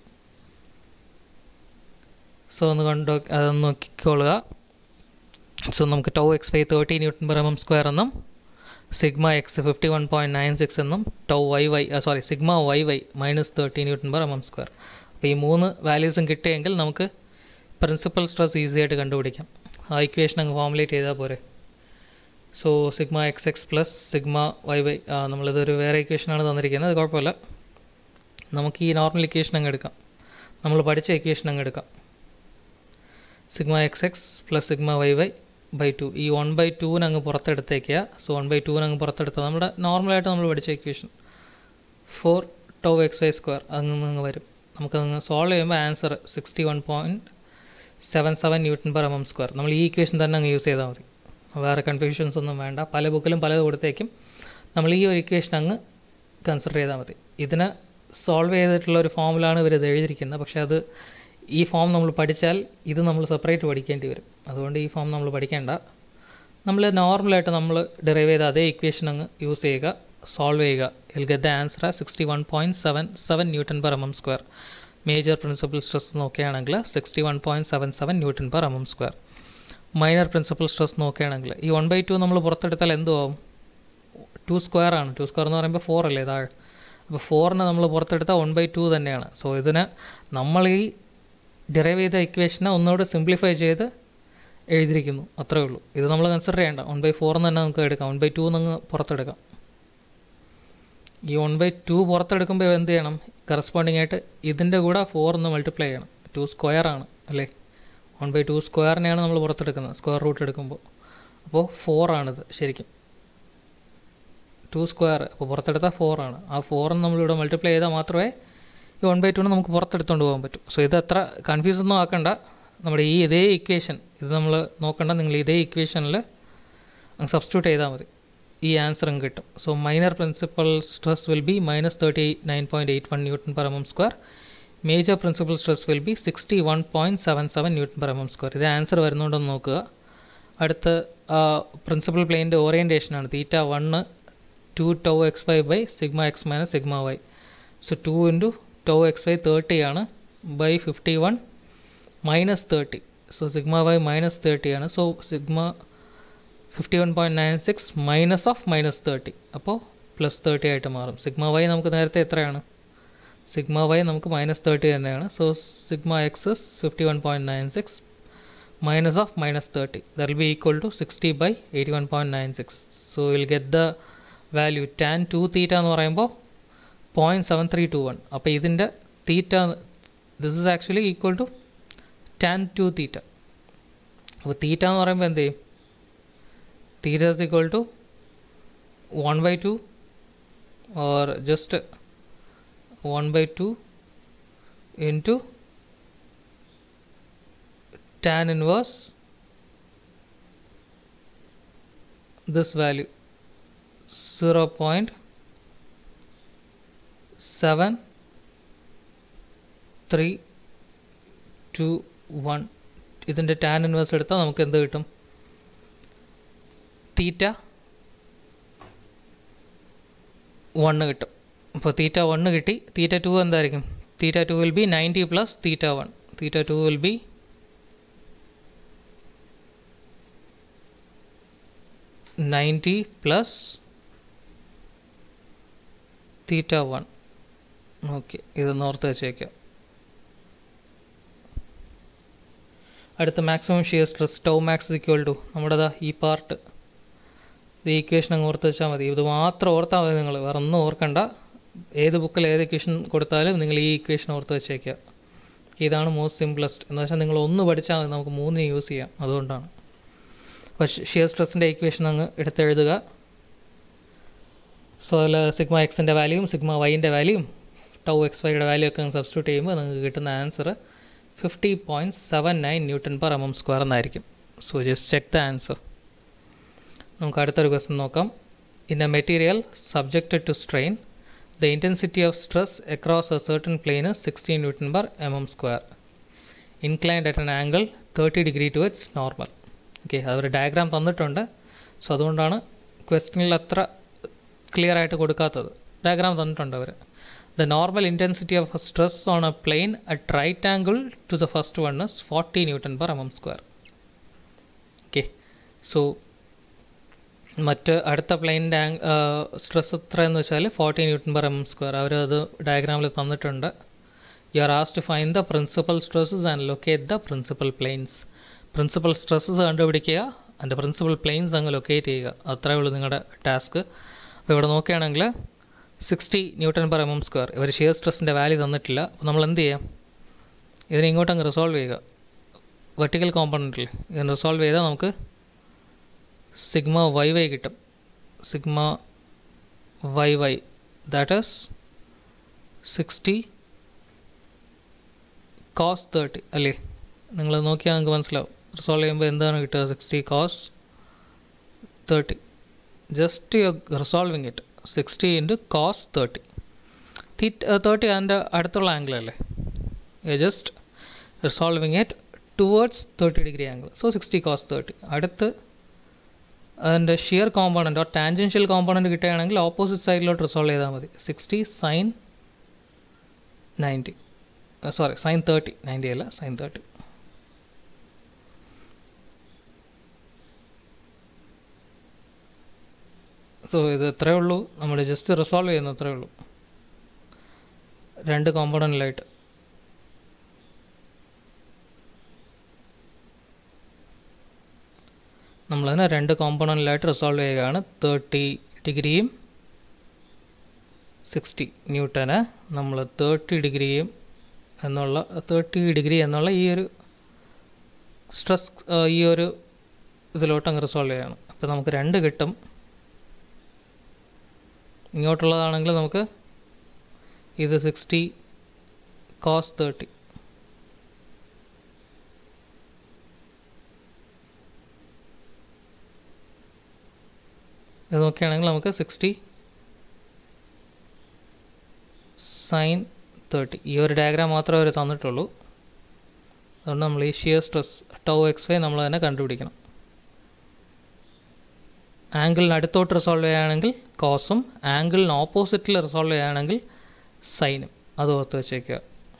സോ ഒന്ന് കണ്ടു അതൊന്ന് നോക്കിക്കോളുക സോ നമുക്ക് tau x y thirty newton per m m square എന്നും sigma x fifty one point nine six എന്നും tau y y sorry sigma y y minus thirty newton per m m square അപ്പോൾ ഈ മൂന്ന് വാല്യൂസും കിട്ടിയെങ്കിൽ നമുക്ക് principal stress easy ആയിട്ട് കണ്ടുപിടിക്കാം ആ ഇക്വേഷൻ അങ്ങ് ഫോമുലേറ്റ് ചെയ്താൽ പോരെ so sigma x x plus sigma y y നമ്മളിതൊരു വേറെ ഇക്വേഷനാണ് തന്നിരിക്കുന്നത് അത് കുഴപ്പമില്ല നമുക്ക് ഈ നോർമൽ ഇക്വേഷൻ അങ്ങ് എടുക്കാം നമ്മൾ പഠിച്ച ഇക്വേഷൻ അങ്ങ് എടുക്കാം sigma x x plus sigma y y by two ഈ വൺ ബൈ ടൂവിന് അങ്ങ് പുറത്തെടുത്തേക്കുക സോ വൺ ബൈ ടൂവിന് അങ്ങ് പുറത്തെടുത്ത നമ്മുടെ നോർമലായിട്ട് നമ്മൾ പഠിച്ച equation four tau x y square അങ്ങ് അങ്ങ് വരും നമുക്ക് അങ്ങ് സോൾവ് ചെയ്യുമ്പോൾ answer sixty one point seven seven newton per m m square നമ്മൾ ഈ ഇക്വേഷൻ തന്നെ അങ്ങ് യൂസ് ചെയ്താൽ മതി വേറെ കൺഫ്യൂഷൻസ് ഒന്നും വേണ്ട പല ബുക്കിലും പലത് കൊടുത്തേക്കും നമ്മൾ ഈ ഒരു ഇക്വേഷൻ അങ്ങ് കൺസിഡർ ചെയ്താൽ മതി ഇതിന് സോൾവ് ചെയ്തിട്ടുള്ള ഒരു ഫോമിലാണ് ഇവർ ഇത് എഴുതിയിരിക്കുന്നത് പക്ഷേ അത് ഈ ഫോം നമ്മൾ പഠിച്ചാൽ ഇത് നമ്മൾ സെപ്പറേറ്റ് പഠിക്കേണ്ടി വരും അതുകൊണ്ട് ഈ ഫോം നമ്മൾ പഠിക്കേണ്ട നമ്മൾ നോർമലായിട്ട് നമ്മൾ ഡെറൈവ് ചെയ്ത അതേ ഇക്വേഷൻ അങ്ങ് യൂസ് ചെയ്യുക സോൾവ് ചെയ്യുക will get the answer sixty one point seven seven newton per m m square major principal stress നോക്കുകയാണെങ്കിൽ sixty one point seven seven newton per m m square minor principal stress നോക്കുകയാണെങ്കിൽ ഈ one by two നമ്മൾ പുറത്തെടുത്താൽ എന്തുവാകും two square ആണ് two square എന്ന് പറയുമ്പോൾ four അല്ലേ താഴെ അപ്പോൾ ഫോറിന് നമ്മൾ പുറത്തെടുത്താൽ വൺ ബൈ ടു തന്നെയാണ് സോ ഇതിന് നമ്മൾ ഈ ഡിറൈവ് ചെയ്ത ഇക്വേഷനെ ഒന്നുകൂടെ സിംപ്ലിഫൈ ചെയ്ത് എഴുതിയിരിക്കുന്നു അത്രേ ഉള്ളൂ ഇത് നമ്മൾ കൺസിഡർ ചെയ്യേണ്ട വൺ ബൈ ഫോർ എന്ന് തന്നെ നമുക്ക് എടുക്കാം വൺ ബൈ ടു എന്ന് പുറത്തെടുക്കാം ഈ വൺ ബൈ ടു പുറത്തെടുക്കുമ്പോൾ എന്ത് ചെയ്യണം കറസ്പോണ്ടിങ് ആയിട്ട് ഇതിൻ്റെ കൂടെ ഫോർ എന്ന് മൾട്ടിപ്ലൈ ചെയ്യണം ടു സ്ക്വയർ ആണ് അല്ലേ വൺ ബൈ ടു സ്ക്വയറിനെയാണ് നമ്മൾ പുറത്തെടുക്കുന്നത് സ്ക്വയർ റൂട്ട് എടുക്കുമ്പോൾ അപ്പോൾ ഫോർ ആണിത് ശരിക്കും ടു സ്ക്വയർ അപ്പോൾ പുറത്തെടുത്താൽ ഫോർ ആണ് ആ ഫോറിന് നമ്മളിവിടെ മൾട്ടിപ്ലൈ ചെയ്താൽ മാത്രമേ ഈ വൺ ബൈ ടുവിന് നമുക്ക് പുറത്തെടുത്തുകൊണ്ട് പോകാൻ പറ്റും സോ ഇത് അത്ര കൺഫ്യൂസ് ഒന്നും ആക്കണ്ട നമ്മുടെ ഈ ഇതേ ഇക്വേഷൻ ഇത് നമ്മൾ നോക്കണ്ട നിങ്ങൾ ഇതേ ഇക്വേഷനിൽ അങ്ങ് സബ്സ്റ്റിറ്റ്യൂട്ട് ചെയ്താൽ മതി ഈ ആൻസറും കിട്ടും so minor principal stress will be minus thirty nine point eight one newton per m m square major principal stress will be sixty one point seven seven newton per m m square ഇത് answer വരുന്നുണ്ടെന്ന് നോക്കുക അടുത്ത് principal പ്ലെയിൻ്റെ ഓറിയൻറ്റേഷനാണ് theta one two tau x y by sigma x minus sigma y so two into tau x y thirty ആണ് by fifty one minus thirty so sigma y minus thirty ആണ് so sigma fifty one point nine six minus of minus thirty അപ്പോൾ plus thirty ആയിട്ട് മാറും sigma y നമുക്ക് നേരത്തെ എത്രയാണ് sigma y നമുക്ക് minus thirty തന്നെയാണ് so sigma x is fifty one point nine six minus of minus thirty there will be equal to sixty by eighty one point nine six so will get the value tan two theta എന്ന് പറയുമ്പോൾ point seven three two one അപ്പോൾ ഇതിൻ്റെ theta this is actually equal to tan two theta അപ്പോൾ theta എന്ന് പറയുമ്പോൾ എന്ത് ചെയ്യും theta is equal to one by two or just one by two into tan inverse this value zero point seven three two one ഇതിൻ്റെ tan inverse എടുത്താൽ നമുക്ക് എന്ത് കിട്ടും തീറ്റ വണ്ണ് കിട്ടും അപ്പോൾ തീറ്റ വണ്ണ് കിട്ടി തീറ്റ ടു എന്തായിരിക്കും theta two will be ninety plus theta one theta two will be ninety plus theta one okay ഇത് നോർത്ത് വെച്ചേക്കാം അടുത്ത maximum shear stress tau max equal to നമ്മുടേതാ ഈ പാർട്ട് ഇത് ഇക്വേഷൻ അങ്ങ് ഓർത്ത് വെച്ചാൽ മതി ഇത് മാത്രം ഓർത്താൽ മതി നിങ്ങൾ വേറെ ഒന്നും ഓർക്കണ്ട ഏത് ബുക്കിൽ ഏത് ഇക്വേഷൻ കൊടുത്താലും നിങ്ങൾ ഈ ഇക്വേഷൻ ഓർത്ത് വെച്ചേക്കുക ഇതാണ് മോസ്റ്റ് സിംപ്ലസ്റ്റ് എന്ന് വെച്ചാൽ നിങ്ങൾ ഒന്ന് പഠിച്ചാൽ മതി നമുക്ക് മൂന്നിന് യൂസ് ചെയ്യാം അതുകൊണ്ടാണ് അപ്പോൾ ഷിയർ സ്ട്രെസ്സിൻ്റെ ഇക്വേഷൻ അങ്ങ് എടുത്തെഴുതുക സോ അതിൽ സിഗ്മ എക്സിൻ്റെ വാല്യൂയും സിഗ്മ വൈൻ്റെ വാല്യൂയും ടൗ എക്സ് വൈയുടെ വാല്യൂ ഒക്കെ അങ്ങ് സബ്സ്റ്റിറ്റ്യൂട്ട് ചെയ്യുമ്പോൾ നിങ്ങൾക്ക് കിട്ടുന്ന answer fifty point seven nine newton per m m square എന്നായിരിക്കും so just check the answer നമുക്ക് അടുത്തൊരു ക്വസ്റ്റ്യൻ നോക്കാം in a material subjected to strain the intensity of stress across a certain plane is sixteen newton per m m square inclined at an angle thirty degree to its normal okay അതൊരു diagram തന്നിട്ടുണ്ട് so അതുകൊണ്ടാണ് ക്വസ്റ്റ്യനിൽ അത്ര clear ആയിട്ട് കൊടുക്കാത്തത് diagram തന്നിട്ടുണ്ട് അവർ the normal intensity of stress on a plane at right angle to the first one is forty newton per m m square okay so മറ്റ് അടുത്ത പ്ലെയിനിൻ്റെ സ്ട്രെസ് എത്രയെന്ന് വെച്ചാൽ forty newton per m square അവർ അത് ഡയഗ്രാമിൽ തന്നിട്ടുണ്ട് you are asked to find the principal stresses and locate the principal planes principal stresses കണ്ടുപിടിക്കുക അതിൻ്റെ പ്രിൻസിപ്പൽ പ്ലെയിൻസ് അങ്ങ് ലൊക്കേറ്റ് ചെയ്യുക അത്രയേ ഉള്ളൂ നിങ്ങളുടെ ടാസ്ക് അപ്പോൾ ഇവിടെ നോക്കുകയാണെങ്കിൽ sixty newton per m m square ഇവർ ഷിയർ സ്ട്രെസ്സിൻ്റെ വാല്യൂ തന്നിട്ടില്ല അപ്പോൾ നമ്മൾ എന്ത് ചെയ്യാം ഇതിനെ ഇങ്ങോട്ട് അങ്ങ് റിസോൾവ് ചെയ്യുക വെർട്ടിക്കൽ കോമ്പണൻറ്റിൽ ഇതിന് റിസോൾവ് ചെയ്താൽ നമുക്ക് സിഗ്മ വൈ വൈ കിട്ടും sigma y y that is sixty cos thirty അല്ലേ നിങ്ങൾ നോക്കിയാൽ നിങ്ങൾക്ക് മനസ്സിലാവും റിസോൾവ് ചെയ്യുമ്പോൾ എന്താണ് കിട്ടുക sixty cos thirty just you resolving it sixty into cos thirty theta thirty അതിൻ്റെ അടുത്തുള്ള ആംഗിൾ അല്ലേ just resolving it towards thirty degree angle so sixty cos thirty അടുത്ത് അതിൻ്റെ shear component or tangential component കിട്ടുകയാണെങ്കിൽ opposite സൈഡിലോട്ട് resolve ചെയ്താൽ മതി sixty sine ninety sorry sign thirty ninety അല്ല സൈൻ തേർട്ടി സോ ഇത് ഇത്രയേ ഉള്ളൂ നമ്മൾ ജസ്റ്റ് റിസോൾവ് ചെയ്യുന്ന അത്രയേ ഉള്ളൂ രണ്ട് കോമ്പണൻറ്റിലായിട്ട് നമ്മളതിനെ രണ്ട് കോമ്പണൻറ്റിലായിട്ട് റിസോൾവ് ചെയ്യുകയാണ് തേർട്ടി ഡിഗ്രിയും സിക്സ്റ്റി ന്യൂട്ടന് നമ്മൾ തേർട്ടി ഡിഗ്രിയും എന്നുള്ള തേർട്ടി ഡിഗ്രി എന്നുള്ള ഈ ഒരു സ്ട്രെസ് ഈ ഒരു ഇതിലോട്ട് അങ്ങ് റിസോൾവ് ചെയ്യണം അപ്പോൾ നമുക്ക് രണ്ട് കിട്ടും ഇങ്ങോട്ടുള്ളതാണെങ്കിൽ നമുക്ക് ഇത് സിക്സ്റ്റി കോസ് തേർട്ടി ഇത് നോക്കുകയാണെങ്കിൽ നമുക്ക് സിക്സ്റ്റി സൈൻ തേർട്ടി ഈ ഒരു ഡയഗ്രാം മാത്രമേ അവർ തന്നിട്ടുള്ളൂ അതുകൊണ്ട് നമ്മൾ ഈ shear stress tau x y നമ്മൾ തന്നെ കണ്ടുപിടിക്കണം ആംഗിളിന് അടുത്തോട്ട് റിസോൾവ് ചെയ്യുകയാണെങ്കിൽ കോസും ആംഗിളിന് ഓപ്പോസിറ്റിൽ റിസോൾവ് ചെയ്യുകയാണെങ്കിൽ സൈനും അത് ഓർത്ത് വെച്ചേക്കുക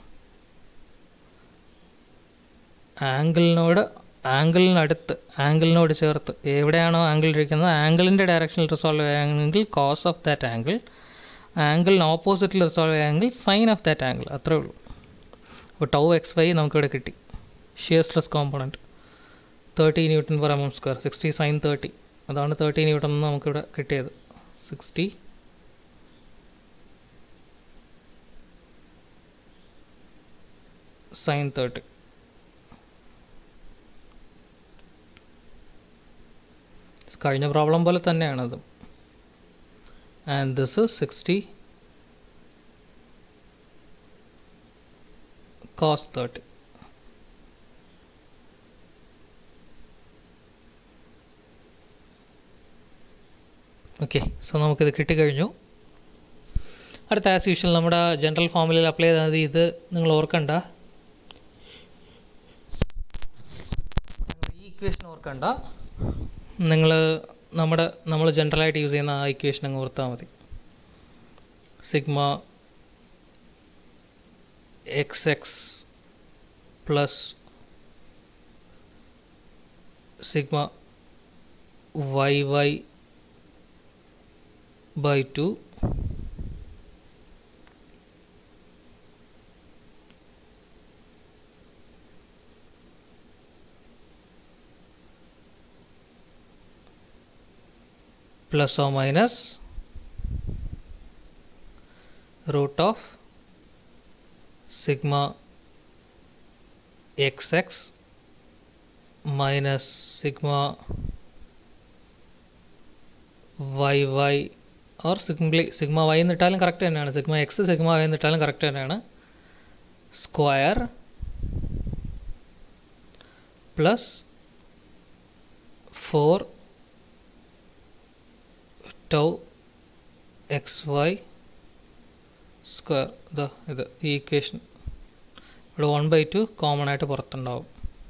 ആംഗിളിനോട് ആംഗിളിനടുത്ത് ആംഗിളിനോട് ചേർത്ത് എവിടെയാണോ ആംഗിൾ ഇരിക്കുന്നത് ആംഗിളിൻ്റെ ഡയറക്ഷനിൽ റിസോൾവ് ചെയ്യുകയാണെങ്കിൽ കോസ് ഓഫ് ദാറ്റ് ആംഗിൾ ആംഗിളിന് ഓപ്പോസിറ്റിൽ റിസോൾവ് ചെയ്യുകയാണെങ്കിൽ സൈൻ ഓഫ് ദാറ്റ് ആംഗിൾ അത്രേ ഉള്ളൂ അപ്പോൾ ടൗ എക്സ് വൈ നമുക്കിവിടെ കിട്ടി shear stress component thirty newton per m square sixty sine thirty അതാണ് തേർട്ടി ന്യൂട്ടൺ എന്ന് നമുക്കിവിടെ കിട്ടിയത് സിക്സ്റ്റി സൈൻ തേർട്ടി കഴിഞ്ഞ പ്രോബ്ലം പോലെ തന്നെയാണത് and this is sixty cos thirty okay so നമുക്കിത് കിട്ടിക്കഴിഞ്ഞു അടുത്ത ആസ് യൂഷ്വൽ നമ്മുടെ ജനറൽ ഫോമിൽ അപ്ലൈ ചെയ്താൽ മതി ഇത് നിങ്ങൾ ഓർക്കണ്ട ഈ ഇക്വേഷൻ ഓർക്കണ്ട നിങ്ങൾ നമ്മുടെ നമ്മൾ ജനറലായിട്ട് യൂസ് ചെയ്യുന്ന ആ ഇക്വേഷൻ അങ്ങ് ഓർത്താൽ മതി sigma x x plus sigma y y by 2 plus or minus root of sigma xx minus sigma yy or simply sigma y എന്നിട്ടാലും കറക്റ്റ് തന്നെയാണ് സിഗ്മ എക്സ് സിഗ്മ വൈ എന്നിട്ടാലും കറക്റ്റ് തന്നെയാണ് square plus four tau x y square ഇതാ ഇത് ഈ equation ഇവിടെ one by to common ആയിട്ട് പുറത്തുണ്ടാവും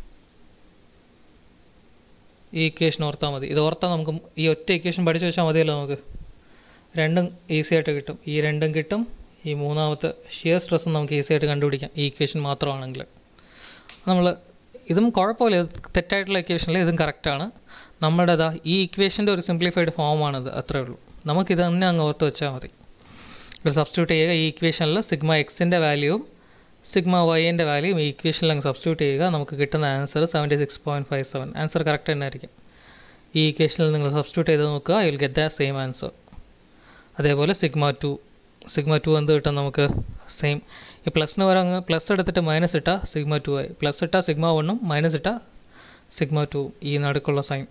ഈ ഇക്വേഷൻ ഓർത്താൽ മതി ഇത് ഓർത്താൽ നമുക്ക് ഈ ഒറ്റ ഇക്വേഷൻ പഠിച്ചു വെച്ചാൽ മതിയല്ലോ നമുക്ക് രണ്ടും ഈസി ആയിട്ട് കിട്ടും ഈ രണ്ടും കിട്ടും ഈ മൂന്നാമത്തെ ഷിയർ സ്ട്രെസ്സും നമുക്ക് ഈസി ആയിട്ട് കണ്ടുപിടിക്കാം ഈ ഇക്വേഷൻ മാത്രമാണെങ്കിൽ നമ്മൾ ഇതും കുഴപ്പമില്ല ഇത് തെറ്റായിട്ടുള്ള ഇക്വേഷനിൽ ഇതും കറക്റ്റാണ് നമ്മുടെ ഇതാ ഈ ഇക്വേഷൻ്റെ ഒരു സിംപ്ലിഫൈഡ് ഫോമാണിത് അത്രേ ഉള്ളൂ നമുക്കിത് തന്നെ അങ്ങ് ഓർത്ത് വെച്ചാൽ മതി ഇത് സബ്സ്റ്റിറ്റ്യൂട്ട് ചെയ്യുക ഈ ഇക്വേഷനിൽ സിഗ്മ എക്സിൻ്റെ വാല്യൂവും സിഗ്മ വൈൻ്റെ വാല്യൂവും ഈ ഇക്വേഷനിൽ അങ്ങ് സബ്സ്റ്റിറ്റ്യൂട്ട് ചെയ്യുക നമുക്ക് കിട്ടുന്ന answer seventy six point five seven answer correct തന്നെ ആയിരിക്കും ഈ ഇക്വേഷനിൽ നിങ്ങൾ സബ്സ്റ്റിറ്റ്യൂട്ട് ചെയ്ത് നോക്കുക you will get the same answer അതേപോലെ സിഗ്മ ടു സിഗ്മ ടു എന്ത് കിട്ടും നമുക്ക് സെയിം ഈ പ്ലസിന് പകരം അങ്ങ് പ്ലസ് എടുത്തിട്ട് മൈനസ് ഇട്ടാൽ സിഗ്മ ടു ആയി പ്ലസ് ഇട്ടാൽ സിഗ്മ വണ്ണും മൈനസ് ഇട്ടാൽ സിഗ്മ ടു ഈ നടുക്കുള്ള സൈൻ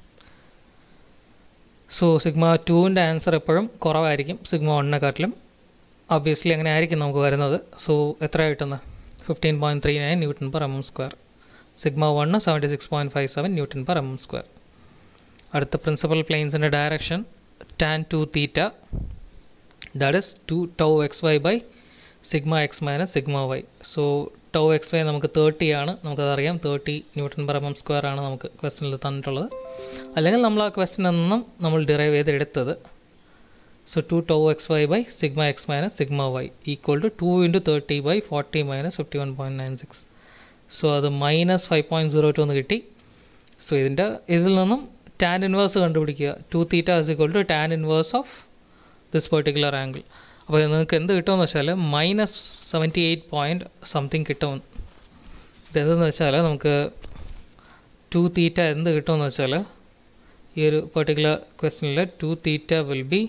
സോ സിഗ്മ ടുവിൻ്റെ ആൻസർ എപ്പോഴും കുറവായിരിക്കും സിഗ്മ വണ്ണിനെക്കാട്ടിലും ഒബ്വിയസ്ലി അങ്ങനെ ആയിരിക്കും നമുക്ക് വരുന്നത് സോ എത്ര കിട്ടുന്നത് fifteen point three nine newton per m m square sigma one seventy six point five seven newton per m m square അടുത്ത പ്രിൻസിപ്പൽ പ്ലെയിൻസിൻ്റെ direction tan 2 theta that is 2 tau xy by sigma x minus sigma y so tau xy നമുക്ക് thirty ആണ് നമുക്കതറിയാം thirty newton per m square ആണ് നമുക്ക് ക്വസ്റ്റിനിൽ തന്നിട്ടുള്ളത് അല്ലെങ്കിൽ നമ്മൾ ആ ക്വസ്റ്റിനിൽ നിന്നും നമ്മൾ ഡിറൈവ് ചെയ്ത് എടുത്തത് so two tau x y by sigma x minus sigma y equal to two into thirty by forty minus fifty one point nine six so അത് minus five point zero two എന്ന് കിട്ടി so ഇതിൻ്റെ ഇതിൽ നിന്നും tan inverse കണ്ടുപിടിക്കുക two theta is equal to tan inverse of this particular angle അപ്പോൾ നിങ്ങൾക്ക് എന്ത് കിട്ടുമെന്ന് വെച്ചാൽ minus seventy eight point something കിട്ടും ഇതെന്തെന്ന് വെച്ചാൽ നമുക്ക് ടു തീറ്റ എന്ത് കിട്ടുമെന്ന് വെച്ചാൽ ഈ ഒരു പെർട്ടിക്കുലർ ക്വസ്റ്റനിൽ two theta will be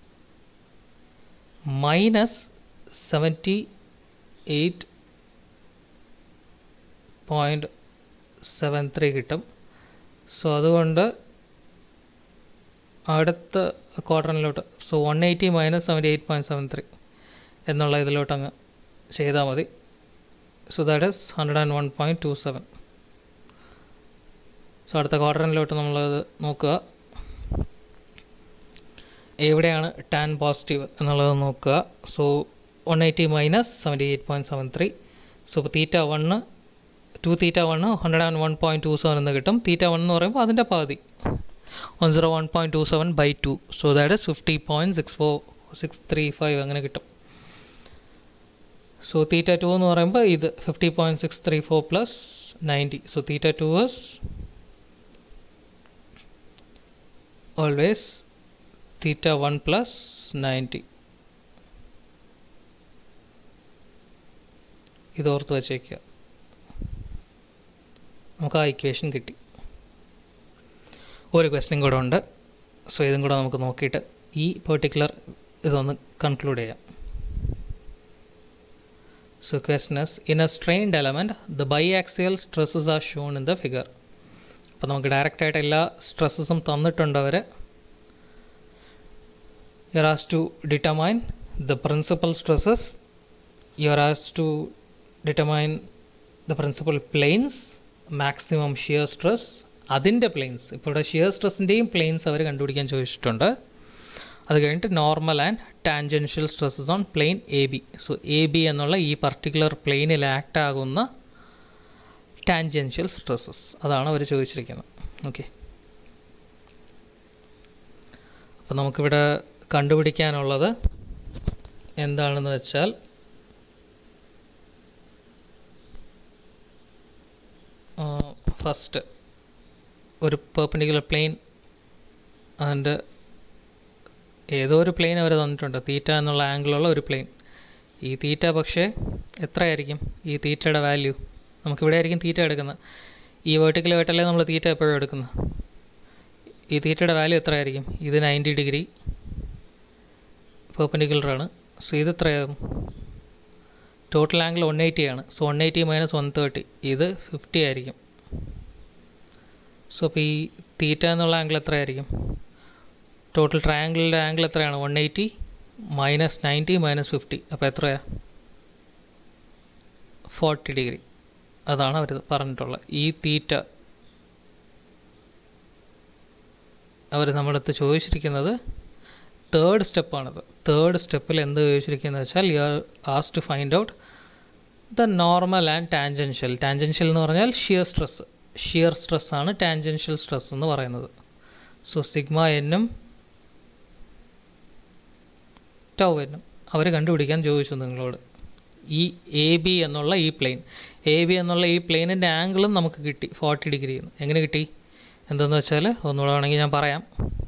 minus seventy eight point seven three കിട്ടും സോ അതുകൊണ്ട് അടുത്ത ക്വാർട്ടറിലോട്ട് so one eighty minus seventy eight point seven three എന്നുള്ള ഇതിലോട്ട് അങ്ങ് ചെയ്താൽ മതി so that is hundred and one point two seven so അടുത്ത ക്വാർട്ടറിലോട്ട് നമ്മളത് നോക്കുക എവിടെയാണ് ടാൻ പോസിറ്റീവ് എന്നുള്ളത് നോക്കുക so one eighty minus seventy eight point seven three so ഇപ്പോൾ theta one two theta one hundred and one point two seven എന്ന് കിട്ടും തീറ്റ വൺ എന്ന് പറയുമ്പോൾ അതിൻ്റെ പകുതി one zero one point two seven by two so that is fifty point six four six three five അങ്ങനെ കിട്ടും so theta two എന്ന് പറയുമ്പോൾ ഇത് fifty point six three four plus ninety so theta two is always theta one plus ninety ഇത് ഓർത്ത് വച്ചേക്കുക നമുക്ക് ആ equation കിട്ടി ഒരു ക്വസ്റ്റ്യൻ കൂടെ ഉണ്ട് സോ ഇതും കൂടെ നമുക്ക് നോക്കിയിട്ട് ഈ പെർട്ടിക്കുലർ ഇതൊന്ന് കൺക്ലൂഡ് ചെയ്യാം so question is in a strained element the biaxial stresses are shown in the figure അപ്പോൾ നമുക്ക് ഡയറക്റ്റായിട്ട് എല്ലാ സ്ട്രെസ്സസും തന്നിട്ടുണ്ട് അവർ you are asked to determine the principal stresses you are asked to determine the principal planes maximum shear stress അതിൻ്റെ planes ഇപ്പോൾ ഇവിടെ ഷിയർ സ്ട്രെസ്സിൻ്റെയും പ്ലെയിൻസ് അവർ കണ്ടുപിടിക്കാൻ ചോദിച്ചിട്ടുണ്ട് അത് കഴിഞ്ഞിട്ട് normal and tangential stresses on plane A B so A B എന്നുള്ള ഈ particular പ്ലെയിനിൽ ആക്ട് ആകുന്ന ടാൻജൻഷ്യൽ സ്ട്രെസ്സസ് അതാണ് അവർ ചോദിച്ചിരിക്കുന്നത് ഓക്കെ അപ്പോൾ നമുക്കിവിടെ കണ്ടുപിടിക്കാനുള്ളത് എന്താണെന്ന് വെച്ചാൽ ഫസ്റ്റ് ഒരു പെർപ്പൻഡിക്കുലർ പ്ലെയിൻ അതിൻ്റെ ഏതോ ഒരു പ്ലെയിൻ അവർ തന്നിട്ടുണ്ട് തീറ്റ എന്നുള്ള ആംഗിളുള്ള ഒരു പ്ലെയിൻ ഈ തീറ്റ പക്ഷേ എത്രയായിരിക്കും ഈ തീറ്റയുടെ വാല്യൂ നമുക്കിവിടെ ആയിരിക്കും തീറ്റ എടുക്കുന്നത് ഈ വേർട്ടിക്കലായിട്ടല്ലേ നമ്മൾ തീറ്റ എപ്പോഴും എടുക്കുന്നത് ഈ തീറ്റയുടെ വാല്യൂ എത്രയായിരിക്കും ഇത് നയൻറ്റി ഡിഗ്രി പെർപ്പൻഡിക്കുലർ ആണ് സോ ഇത് എത്രയാകും ടോട്ടൽ ആംഗിൾ വൺ എയ്റ്റി ആണ് so one eighty minus one thirty ഇത് ഫിഫ്റ്റി ആയിരിക്കും സോ അപ്പോൾ ഈ തീറ്റ എന്നുള്ള ആംഗിൾ എത്രയായിരിക്കും ടോട്ടൽ ട്രയാങ്കിളിൻ്റെ ആംഗിൾ എത്രയാണ് one eighty minus ninety minus fifty അപ്പോൾ എത്രയാണ് ഫോർട്ടി ഡിഗ്രി അതാണ് അവർ പറഞ്ഞിട്ടുള്ളത് ഈ തീറ്റ അവർ നമ്മുടെ അടുത്ത് ചോദിച്ചിരിക്കുന്നത് തേർഡ് സ്റ്റെപ്പാണത് തേർഡ് സ്റ്റെപ്പിൽ എന്ത് ചോദിച്ചിരിക്കുന്നത് വെച്ചാൽ യു ആർ ആസ് to find out the normal and tangential tangential എന്ന് പറഞ്ഞാൽ ഷിയർ സ്ട്രെസ് ഷിയർ സ്ട്രെസ് ആണ് ടാൻജൻഷ്യൽ സ്ട്രെസ് എന്ന് പറയുന്നത് സോ സിഗ്മ എന്നും ടൗ എന്നും അവർ കണ്ടുപിടിക്കാൻ ചോദിച്ചു നിങ്ങളോട് ഈ എ ബി എന്നുള്ള ഈ പ്ലെയിൻ എ ബി എന്നുള്ള ഈ പ്ലെയിനിൻ്റെ ആംഗിളും നമുക്ക് കിട്ടി ഫോർട്ടി ഡിഗ്രി എങ്ങനെ കിട്ടി എന്തെന്ന് വെച്ചാൽ ഒന്നുകൂടെ വേണമെങ്കിൽ ഞാൻ പറയാം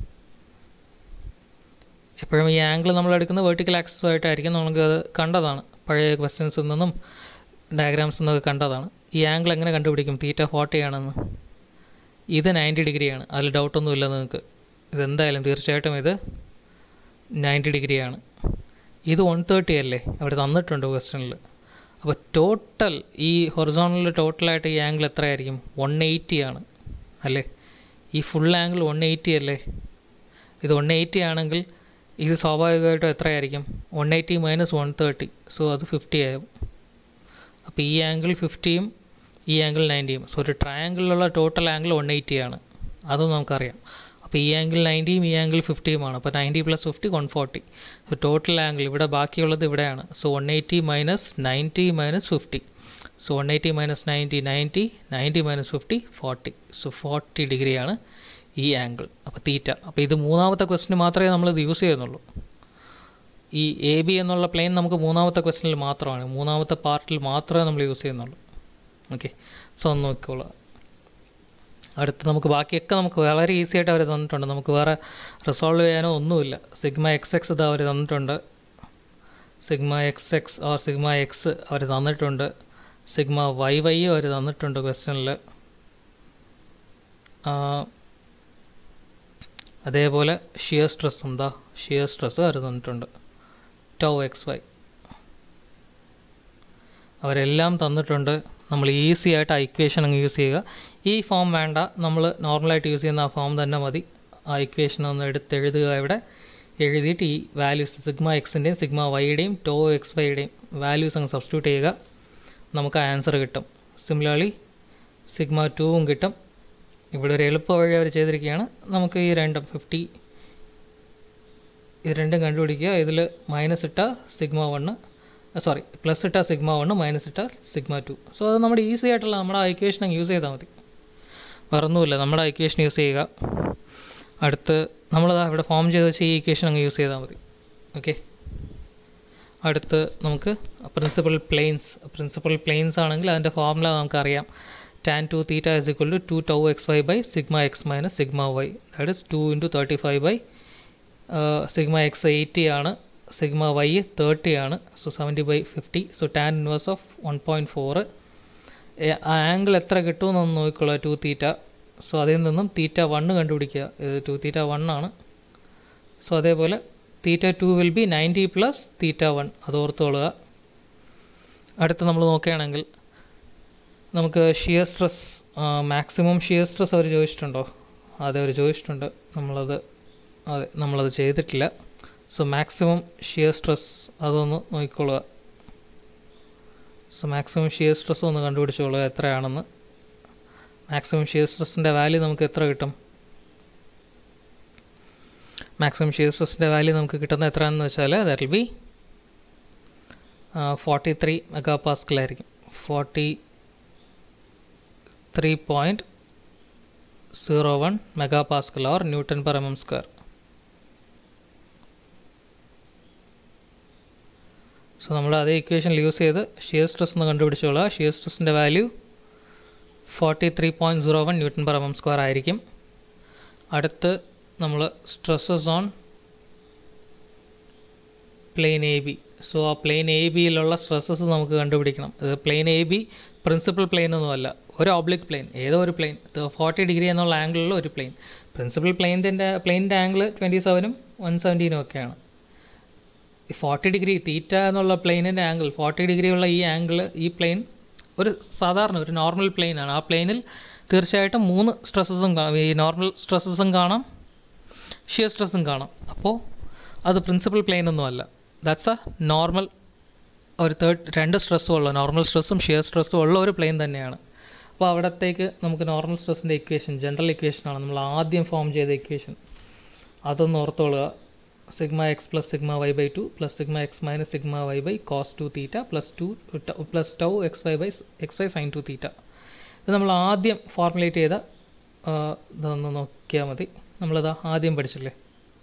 എപ്പോഴും ഈ ആംഗിൾ നമ്മൾ എടുക്കുന്ന വെർട്ടിക്കൽ ആക്സസ് ആയിട്ടായിരിക്കും നമുക്ക് അത് കണ്ടതാണ് പഴയ ക്വസ്റ്റ്യൻസിൽ നിന്നും ഡയഗ്രാംസിൽ നിന്നൊക്കെ കണ്ടതാണ് ഈ ആംഗിൾ എങ്ങനെ കണ്ടുപിടിക്കും തീറ്റ ഫോർട്ടി ആണെന്ന് ഇത് നയൻറ്റി ഡിഗ്രിയാണ് അതിൽ ഡൗട്ടൊന്നുമില്ല നിങ്ങൾക്ക് ഇതെന്തായാലും തീർച്ചയായിട്ടും ഇത് നയൻറ്റി ഡിഗ്രിയാണ് ഇത് വൺ തേർട്ടി അല്ലേ അവിടെ തന്നിട്ടുണ്ട് ക്വസ്റ്റ്യനിൽ അപ്പോൾ ടോട്ടൽ ഈ ഹൊറിസോണലിൽ ടോട്ടലായിട്ട് ഈ ആംഗിൾ എത്രയായിരിക്കും വൺ എയ്റ്റി ആണ് അല്ലേ ഈ ഫുൾ ആംഗിൾ വൺ എയ്റ്റി അല്ലേ ഇത് വൺ എയ്റ്റി ആണെങ്കിൽ ഇത് സ്വാഭാവികമായിട്ടും എത്രയായിരിക്കും one eighty minus one thirty so അത് ഫിഫ്റ്റി ആകും അപ്പോൾ ഈ ആംഗിൾ ഫിഫ്റ്റിയും ഈ ആംഗിൾ നയൻറ്റിയും സോ ഒരു ട്രയാങ്കിളിലുള്ള ടോട്ടൽ ആംഗിൾ വൺ എയ്റ്റി ആണ് അതും നമുക്കറിയാം അപ്പോൾ ഈ ആംഗിൾ നയൻറ്റിയും ഈ ആംഗിൾ ഫിഫ്റ്റിയുമാണ് അപ്പോൾ ninety plus fifty one forty so total angle ഇവിടെ ബാക്കിയുള്ളത് ഇവിടെയാണ് so one eighty minus ninety minus fifty so one eighty minus ninety ninety ninety minus fifty forty so forty ഡിഗ്രിയാണ് ഈ ആംഗിൾ അപ്പോൾ തീറ്റ അപ്പോൾ ഇത് മൂന്നാമത്തെ ക്വസ്റ്റിന് മാത്രമേ നമ്മൾ ഇത് യൂസ് ചെയ്യുന്നുള്ളൂ ഈ എ ബി എന്നുള്ള പ്ലെയിൻ നമുക്ക് മൂന്നാമത്തെ ക്വസ്റ്റിനിൽ മാത്രമാണ് മൂന്നാമത്തെ പാർട്ടിൽ മാത്രമേ നമ്മൾ യൂസ് ചെയ്യുന്നുള്ളൂ ഓക്കെ സോ ഒന്ന് നോക്കിക്കോളാം അടുത്ത് നമുക്ക് ബാക്കിയൊക്കെ നമുക്ക് വളരെ ഈസി ആയിട്ട് അവർ തന്നിട്ടുണ്ട് നമുക്ക് വേറെ റിസോൾവ് ചെയ്യാനോ ഒന്നുമില്ല സിഗ്മ എക്സ് എക്സ് ഇത് അവർ തന്നിട്ടുണ്ട് sigma x x or sigma x അവർ തന്നിട്ടുണ്ട് സിഗ്മ വൈ വൈ അവർ തന്നിട്ടുണ്ട് ക്വസ്റ്റ്യനിൽ അതേപോലെ ഷിയർ സ്ട്രെസ് എന്താ ഷിയർ സ്ട്രെസ് അവർ തന്നിട്ടുണ്ട് ടൗ എക്സ് വൈ അവരെല്ലാം തന്നിട്ടുണ്ട് നമ്മൾ ഈസി ആയിട്ട് ആ ഇക്വേഷൻ അങ്ങ് യൂസ് ചെയ്യുക ഈ ഫോം വേണ്ട നമ്മൾ നോർമലായിട്ട് യൂസ് ചെയ്യുന്ന ആ ഫോം തന്നെ മതി ആ ഇക്വേഷൻ ഒന്ന് എടുത്ത് എഴുതുക ഇവിടെ എഴുതിയിട്ട് ഈ വാല്യൂസ് സിഗ്മ എക്സിൻ്റെയും സിഗ്മ വൈയുടെയും ടോ എക്സ് വൈയുടെയും വാല്യൂസ് അങ്ങ് സബ്സ്റ്റിറ്റ്യൂട്ട് ചെയ്യുക നമുക്ക് ആൻസർ കിട്ടും സിമിലർലി സിഗ്മ ടുവും കിട്ടും ഇവിടെ ഒരു എളുപ്പ വഴി അവർ ചെയ്തിരിക്കുകയാണ് നമുക്ക് ഈ രണ്ടും ഫിഫ്റ്റി ഇത് രണ്ടും കണ്ടുപിടിക്കുക ഇതിൽ മൈനസ് ഇട്ട സിഗ്മ വണ്ണ് സോറി പ്ലസ് ഇട്ട സിഗ്മ വണ്ണ് മൈനസ് ഇട്ട സിഗ്മ ടു സോ അത് നമ്മുടെ ഈസി ആയിട്ടുള്ള നമ്മുടെ ഐക്വേഷൻ അങ്ങ് യൂസ് ചെയ്താൽ മതി വേറൊന്നുമില്ല നമ്മുടെ ഐക്വേഷൻ യൂസ് ചെയ്യുക അടുത്ത് നമ്മളതാ ഇവിടെ ഫോം ചെയ്ത് വെച്ച് ഈ ഇക്വേഷൻ അങ്ങ് യൂസ് ചെയ്താൽ മതി ഓക്കെ അടുത്ത് നമുക്ക് പ്രിൻസിപ്പൽ പ്ലെയിൻസ് പ്രിൻസിപ്പൽ പ്ലെയിൻസ് ആണെങ്കിൽ അതിൻ്റെ ഫോർമുല നമുക്കറിയാം tan two theta is equal to two tau x y by sigma x minus sigma y that is two into thirty five by sigma x eighty ആണ് sigma y thirty ആണ് so seventy by fifty so tan inverse of one point four ആ angle എത്ര കിട്ടുമെന്നൊന്ന് നോക്കിക്കോളാം to theta so അതിൽ നിന്നും തീറ്റ one കണ്ടുപിടിക്കുക ഇത് ടു തീറ്റ വൺ ആണ് സോ അതേപോലെ theta two will be ninety plus theta one അത് ഓർത്തുകൊള്ളുക അടുത്ത് നമ്മൾ നോക്കുകയാണെങ്കിൽ നമുക്ക് shear stress maximum shear stress അവർ ചോദിച്ചിട്ടുണ്ടോ അതെ അവർ ചോദിച്ചിട്ടുണ്ട് നമ്മളത് അതെ നമ്മളത് ചെയ്തിട്ടില്ല സോ മാക്സിമം ഷിയർ സ്ട്രെസ് അതൊന്ന് നോക്കിക്കൊള്ളുക സോ മാക്സിമം ഷിയർ സ്ട്രെസ് ഒന്ന് കണ്ടുപിടിച്ചോളുക എത്രയാണെന്ന് മാക്സിമം ഷിയർ സ്ട്രെസ്സിൻ്റെ വാല്യൂ നമുക്ക് എത്ര കിട്ടും മാക്സിമം ഷിയർ സ്ട്രെസ്സിൻ്റെ വാല്യൂ നമുക്ക് കിട്ടുന്ന എത്രയാണെന്ന് വെച്ചാൽ that will be forty three mega പാസ്കലായിരിക്കും forty three point zero one mega pascal or newton per m m square so നമ്മൾ അതേ ഇക്വേഷനിൽ യൂസ് ചെയ്ത് ഷിയർ സ്ട്രെസ് ഒന്ന് കണ്ടുപിടിച്ചോളുക ഷിയർ സ്ട്രെസ്സിൻ്റെ value forty three point zero one newton per m m square ആയിരിക്കും അടുത്ത് നമ്മൾ stresses on plane A B so ആ പ്ലെയിൻ എ ബിയിലുള്ള സ്ട്രെസ്സസ് നമുക്ക് കണ്ടുപിടിക്കണം ഇത് plane A b principal plane ഒന്നുമല്ല ഒരു ഓബ്ലിക് പ്ലെയിൻ ഏതോ ഒരു പ്ലെയിൻ ഫോർട്ടി ഡിഗ്രി എന്നുള്ള ആംഗിളിലുള്ള ഒരു പ്ലെയിൻ പ്രിൻസിപ്പൽ പ്ലെയിൻ്റെ പ്ലെയിൻ്റെ ആംഗിൾ ട്വൻറ്റി സെവനും വൺ സെവൻറ്റീനും ഒക്കെയാണ് ഈ ഫോർട്ടി ഡിഗ്രി തീറ്റ എന്നുള്ള പ്ലെയിനിൻ്റെ ആംഗിൾ ഫോർട്ടി ഡിഗ്രി ഉള്ള ഈ ആംഗിൾ ഈ പ്ലെയിൻ ഒരു സാധാരണ ഒരു നോർമൽ പ്ലെയിൻ ആണ് ആ പ്ലെയിനിൽ തീർച്ചയായിട്ടും മൂന്ന് സ്ട്രെസ്സസും ഈ നോർമൽ സ്ട്രെസ്സസും കാണാം ഷിയർ സ്ട്രെസ്സും കാണാം അപ്പോൾ അത് പ്രിൻസിപ്പൽ പ്ലെയിൻ ഒന്നുമല്ല ദാറ്റ്സ് എ നോർമൽ ഒരു തേർഡ് രണ്ട് സ്ട്രെസ്സും ഉള്ള നോർമൽ സ്ട്രെസ്സും ഷിയർ സ്ട്രെസ്സും ഉള്ള ഒരു പ്ലെയിൻ തന്നെയാണ് അപ്പോൾ അവിടത്തേക്ക് നമുക്ക് നോർമൽ സ്ട്രെസ്സിൻ്റെ ഇക്വേഷൻ ജനറൽ ഇക്വേഷനാണ് നമ്മൾ ആദ്യം ഫോം ചെയ്ത ഇക്വേഷൻ അതൊന്ന് ഓർത്തോളുക sigma x plus sigma y by two plus sigma x minus sigma y by cos two theta plus two plus tau x y by x y sine two theta ഇത് നമ്മൾ ആദ്യം formulate ചെയ്ത ഇതൊന്ന് നോക്കിയാൽ മതി നമ്മളിത് ആദ്യം പഠിച്ചില്ലേ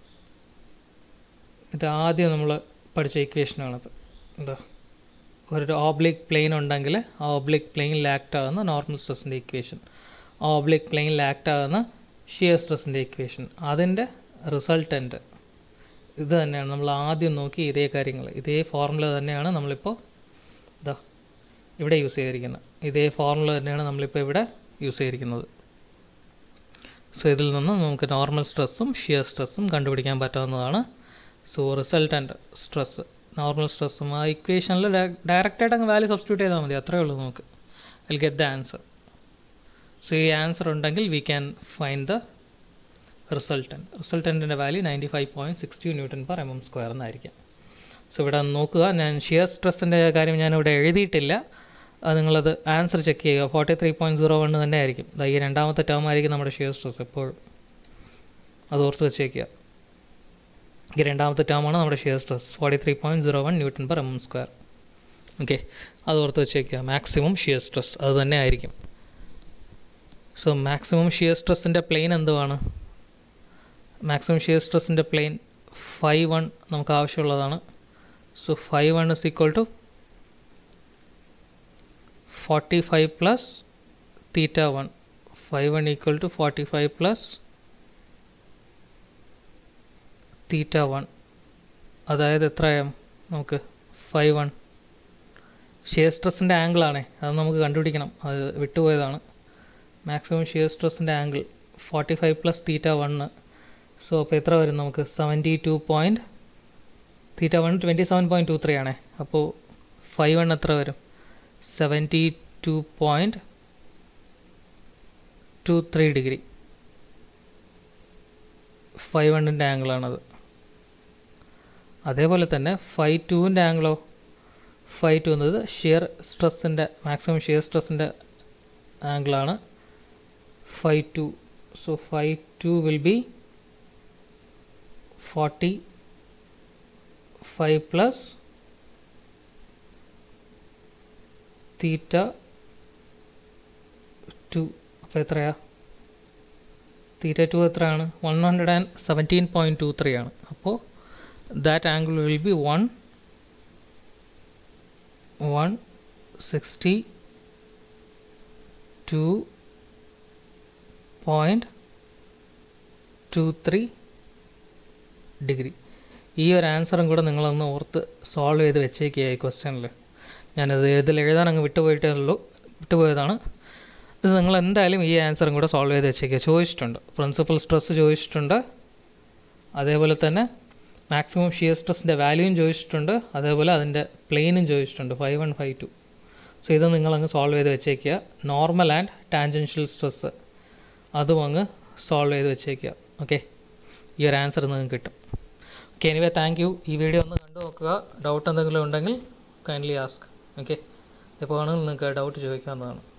ഇത് ആദ്യം നമ്മൾ പഠിച്ച ഇക്വേഷനാണത് എന്താ ഒരു ഓബ്ലിക് പ്ലെയിൻ ഉണ്ടെങ്കിൽ ആ ഓബ്ലിക് പ്ലെയിനിൽ ആക്ട് ആകുന്ന നോർമൽ സ്ട്രെസ്സിൻ്റെ ഇക്വേഷൻ ആ ഓബ്ലിക് പ്ലെയിനിൽ ആക്ട് ആകുന്ന ഷിയർ സ്ട്രെസ്സിൻ്റെ ഇക്വേഷൻ അതിൻ്റെ റിസൾട്ടൻ്റ് ഇത് തന്നെയാണ് നമ്മൾ ആദ്യം നോക്കി ഇതേ കാര്യങ്ങൾ ഇതേ ഫോർമുല തന്നെയാണ് നമ്മളിപ്പോൾ ഇതാ ഇവിടെ യൂസ് ചെയ്തിരിക്കുന്നത് ഇതേ ഫോർമുല തന്നെയാണ് നമ്മളിപ്പോൾ ഇവിടെ യൂസ് ചെയ്തിരിക്കുന്നത് സോ ഇതിൽ നിന്ന് നമുക്ക് നോർമൽ സ്ട്രെസ്സും ഷിയർ സ്ട്രെസ്സും കണ്ടുപിടിക്കാൻ പറ്റാവുന്നതാണ് സോ റിസൾട്ടൻ്റ് സ്ട്രെസ് നോർമൽ സ്ട്രെസ്സും ആ ഇക്വേഷനിൽ ഡയറക്റ്റായിട്ട് അങ്ങ് വാല്യൂ സബ്സ്റ്റിറ്റ്യൂട്ട് ചെയ്താൽ മതി അത്രയേ ഉള്ളൂ നമുക്ക് will get the answer so ഈ ആൻസർ ഉണ്ടെങ്കിൽ we can find the resultant റിസൾട്ടൻറ്റിൻ്റെ value ninety five point sixty newton per m m square എന്നായിരിക്കും സോ ഇവിടെ നോക്കുക ഞാൻ ഷിയർ സ്ട്രെസ്സിൻ്റെ കാര്യം ഞാനിവിടെ എഴുതിയിട്ടില്ല അത് നിങ്ങളത് ആൻസർ ചെക്ക് ചെയ്യുക forty three point zero one തന്നെ ആയിരിക്കും ഈ രണ്ടാമത്തെ ടേം ആയിരിക്കും നമ്മുടെ ഷിയർ സ്ട്രെസ് എപ്പോഴും അത് ഓർത്ത് വെച്ചേക്കുക ഈ രണ്ടാമത്തെ ടേമാണ് നമ്മുടെ shear stress forty three point zero one newton per m m square okay അത് ഓർത്ത് വെച്ചേക്കുക മാക്സിമം ഷിയർ സ്ട്രെസ് അത് തന്നെ ആയിരിക്കും സോ മാക്സിമം ഷിയർ സ്ട്രെസ്സിൻ്റെ പ്ലെയിൻ എന്തുവാണ് മാക്സിമം ഷിയർ സ്ട്രെസ്സിൻ്റെ പ്ലെയിൻ ഫൈവ് വൺ നമുക്ക് ആവശ്യമുള്ളതാണ് so five one is equal to forty five plus theta one five one equal to forty five plus theta one അതായത് എത്രയാം നമുക്ക് ഫൈവ് വൺ ഷിയർ സ്ട്രെസ്സിൻ്റെ ആംഗിളാണേ അത് നമുക്ക് കണ്ടുപിടിക്കണം അത് വിട്ടുപോയതാണ് മാക്സിമം ഷിയർ സ്ട്രെസ്സിൻ്റെ angle forty five plus theta one so അപ്പോൾ എത്ര വരും നമുക്ക് seventy two point theta one twenty seven point two three ആണേ അപ്പോൾ ഫൈവ് വൺ എത്ര വരും seventy two point two three degree five വണ്ണിൻ്റെ ആംഗിളാണത് അതേപോലെ തന്നെ ഫൈവ് ടുവിൻ്റെ ആംഗിളോ ഫൈവ് ടു എന്നത് ഷിയർ സ്ട്രെസ്സിൻ്റെ മാക്സിമം ഷിയർ സ്ട്രെസ്സിൻ്റെ ആംഗിളാണ് five two so five two will be forty five plus theta two അപ്പോൾ എത്രയാ തീറ്റ ടു എത്രയാണ് one hundred and seventeen point two three ആണ് അപ്പോൾ that angle will be one one sixty two point two three degree ഈ ഒരു ആൻസറും കൂടെ നിങ്ങളൊന്ന് ഓർത്ത് സോൾവ് ചെയ്ത് വെച്ചേക്കുക ഈ ക്വസ്റ്റ്യനിൽ ഞാനത് ഇതിൽ എഴുതാൻ അങ്ങ് വിട്ടുപോയിട്ടേ ഉള്ളൂ വിട്ടുപോയതാണ് ഇത് നിങ്ങൾ എന്തായാലും ഈ ആൻസറും കൂടെ സോൾവ് ചെയ്ത് വെച്ചേക്കുക ചോദിച്ചിട്ടുണ്ട് പ്രിൻസിപ്പൽ സ്ട്രെസ് ചോദിച്ചിട്ടുണ്ട് അതേപോലെ തന്നെ മാക്സിമം ഷിയർ സ്ട്രെസ്സിൻ്റെ വാല്യൂയും ചോദിച്ചിട്ടുണ്ട് അതേപോലെ അതിൻ്റെ പ്ലെയിനും ചോദിച്ചിട്ടുണ്ട് five one five two so ഇത് നിങ്ങളങ്ങ് സോൾവ് ചെയ്ത് വെച്ചേക്കുക നോർമൽ ആൻഡ് ടാൻജൻഷ്യൽ സ്ട്രെസ് അതും അങ്ങ് സോൾവ് ചെയ്ത് വെച്ചേക്കുക ഓക്കെ ഈ ഒരു ആൻസർ നിങ്ങൾക്ക് കിട്ടും ഓക്കെ എനിവേ താങ്ക് യു ഈ വീഡിയോ ഒന്ന് കണ്ടു നോക്കുക ഡൗട്ട് എന്തെങ്കിലും ഉണ്ടെങ്കിൽ കൈൻഡ്ലി ആസ്ക് ഓക്കെ എപ്പോൾ വേണമെങ്കിലും നിങ്ങൾക്ക് ഡൗട്ട് ചോദിക്കാവുന്നതാണ്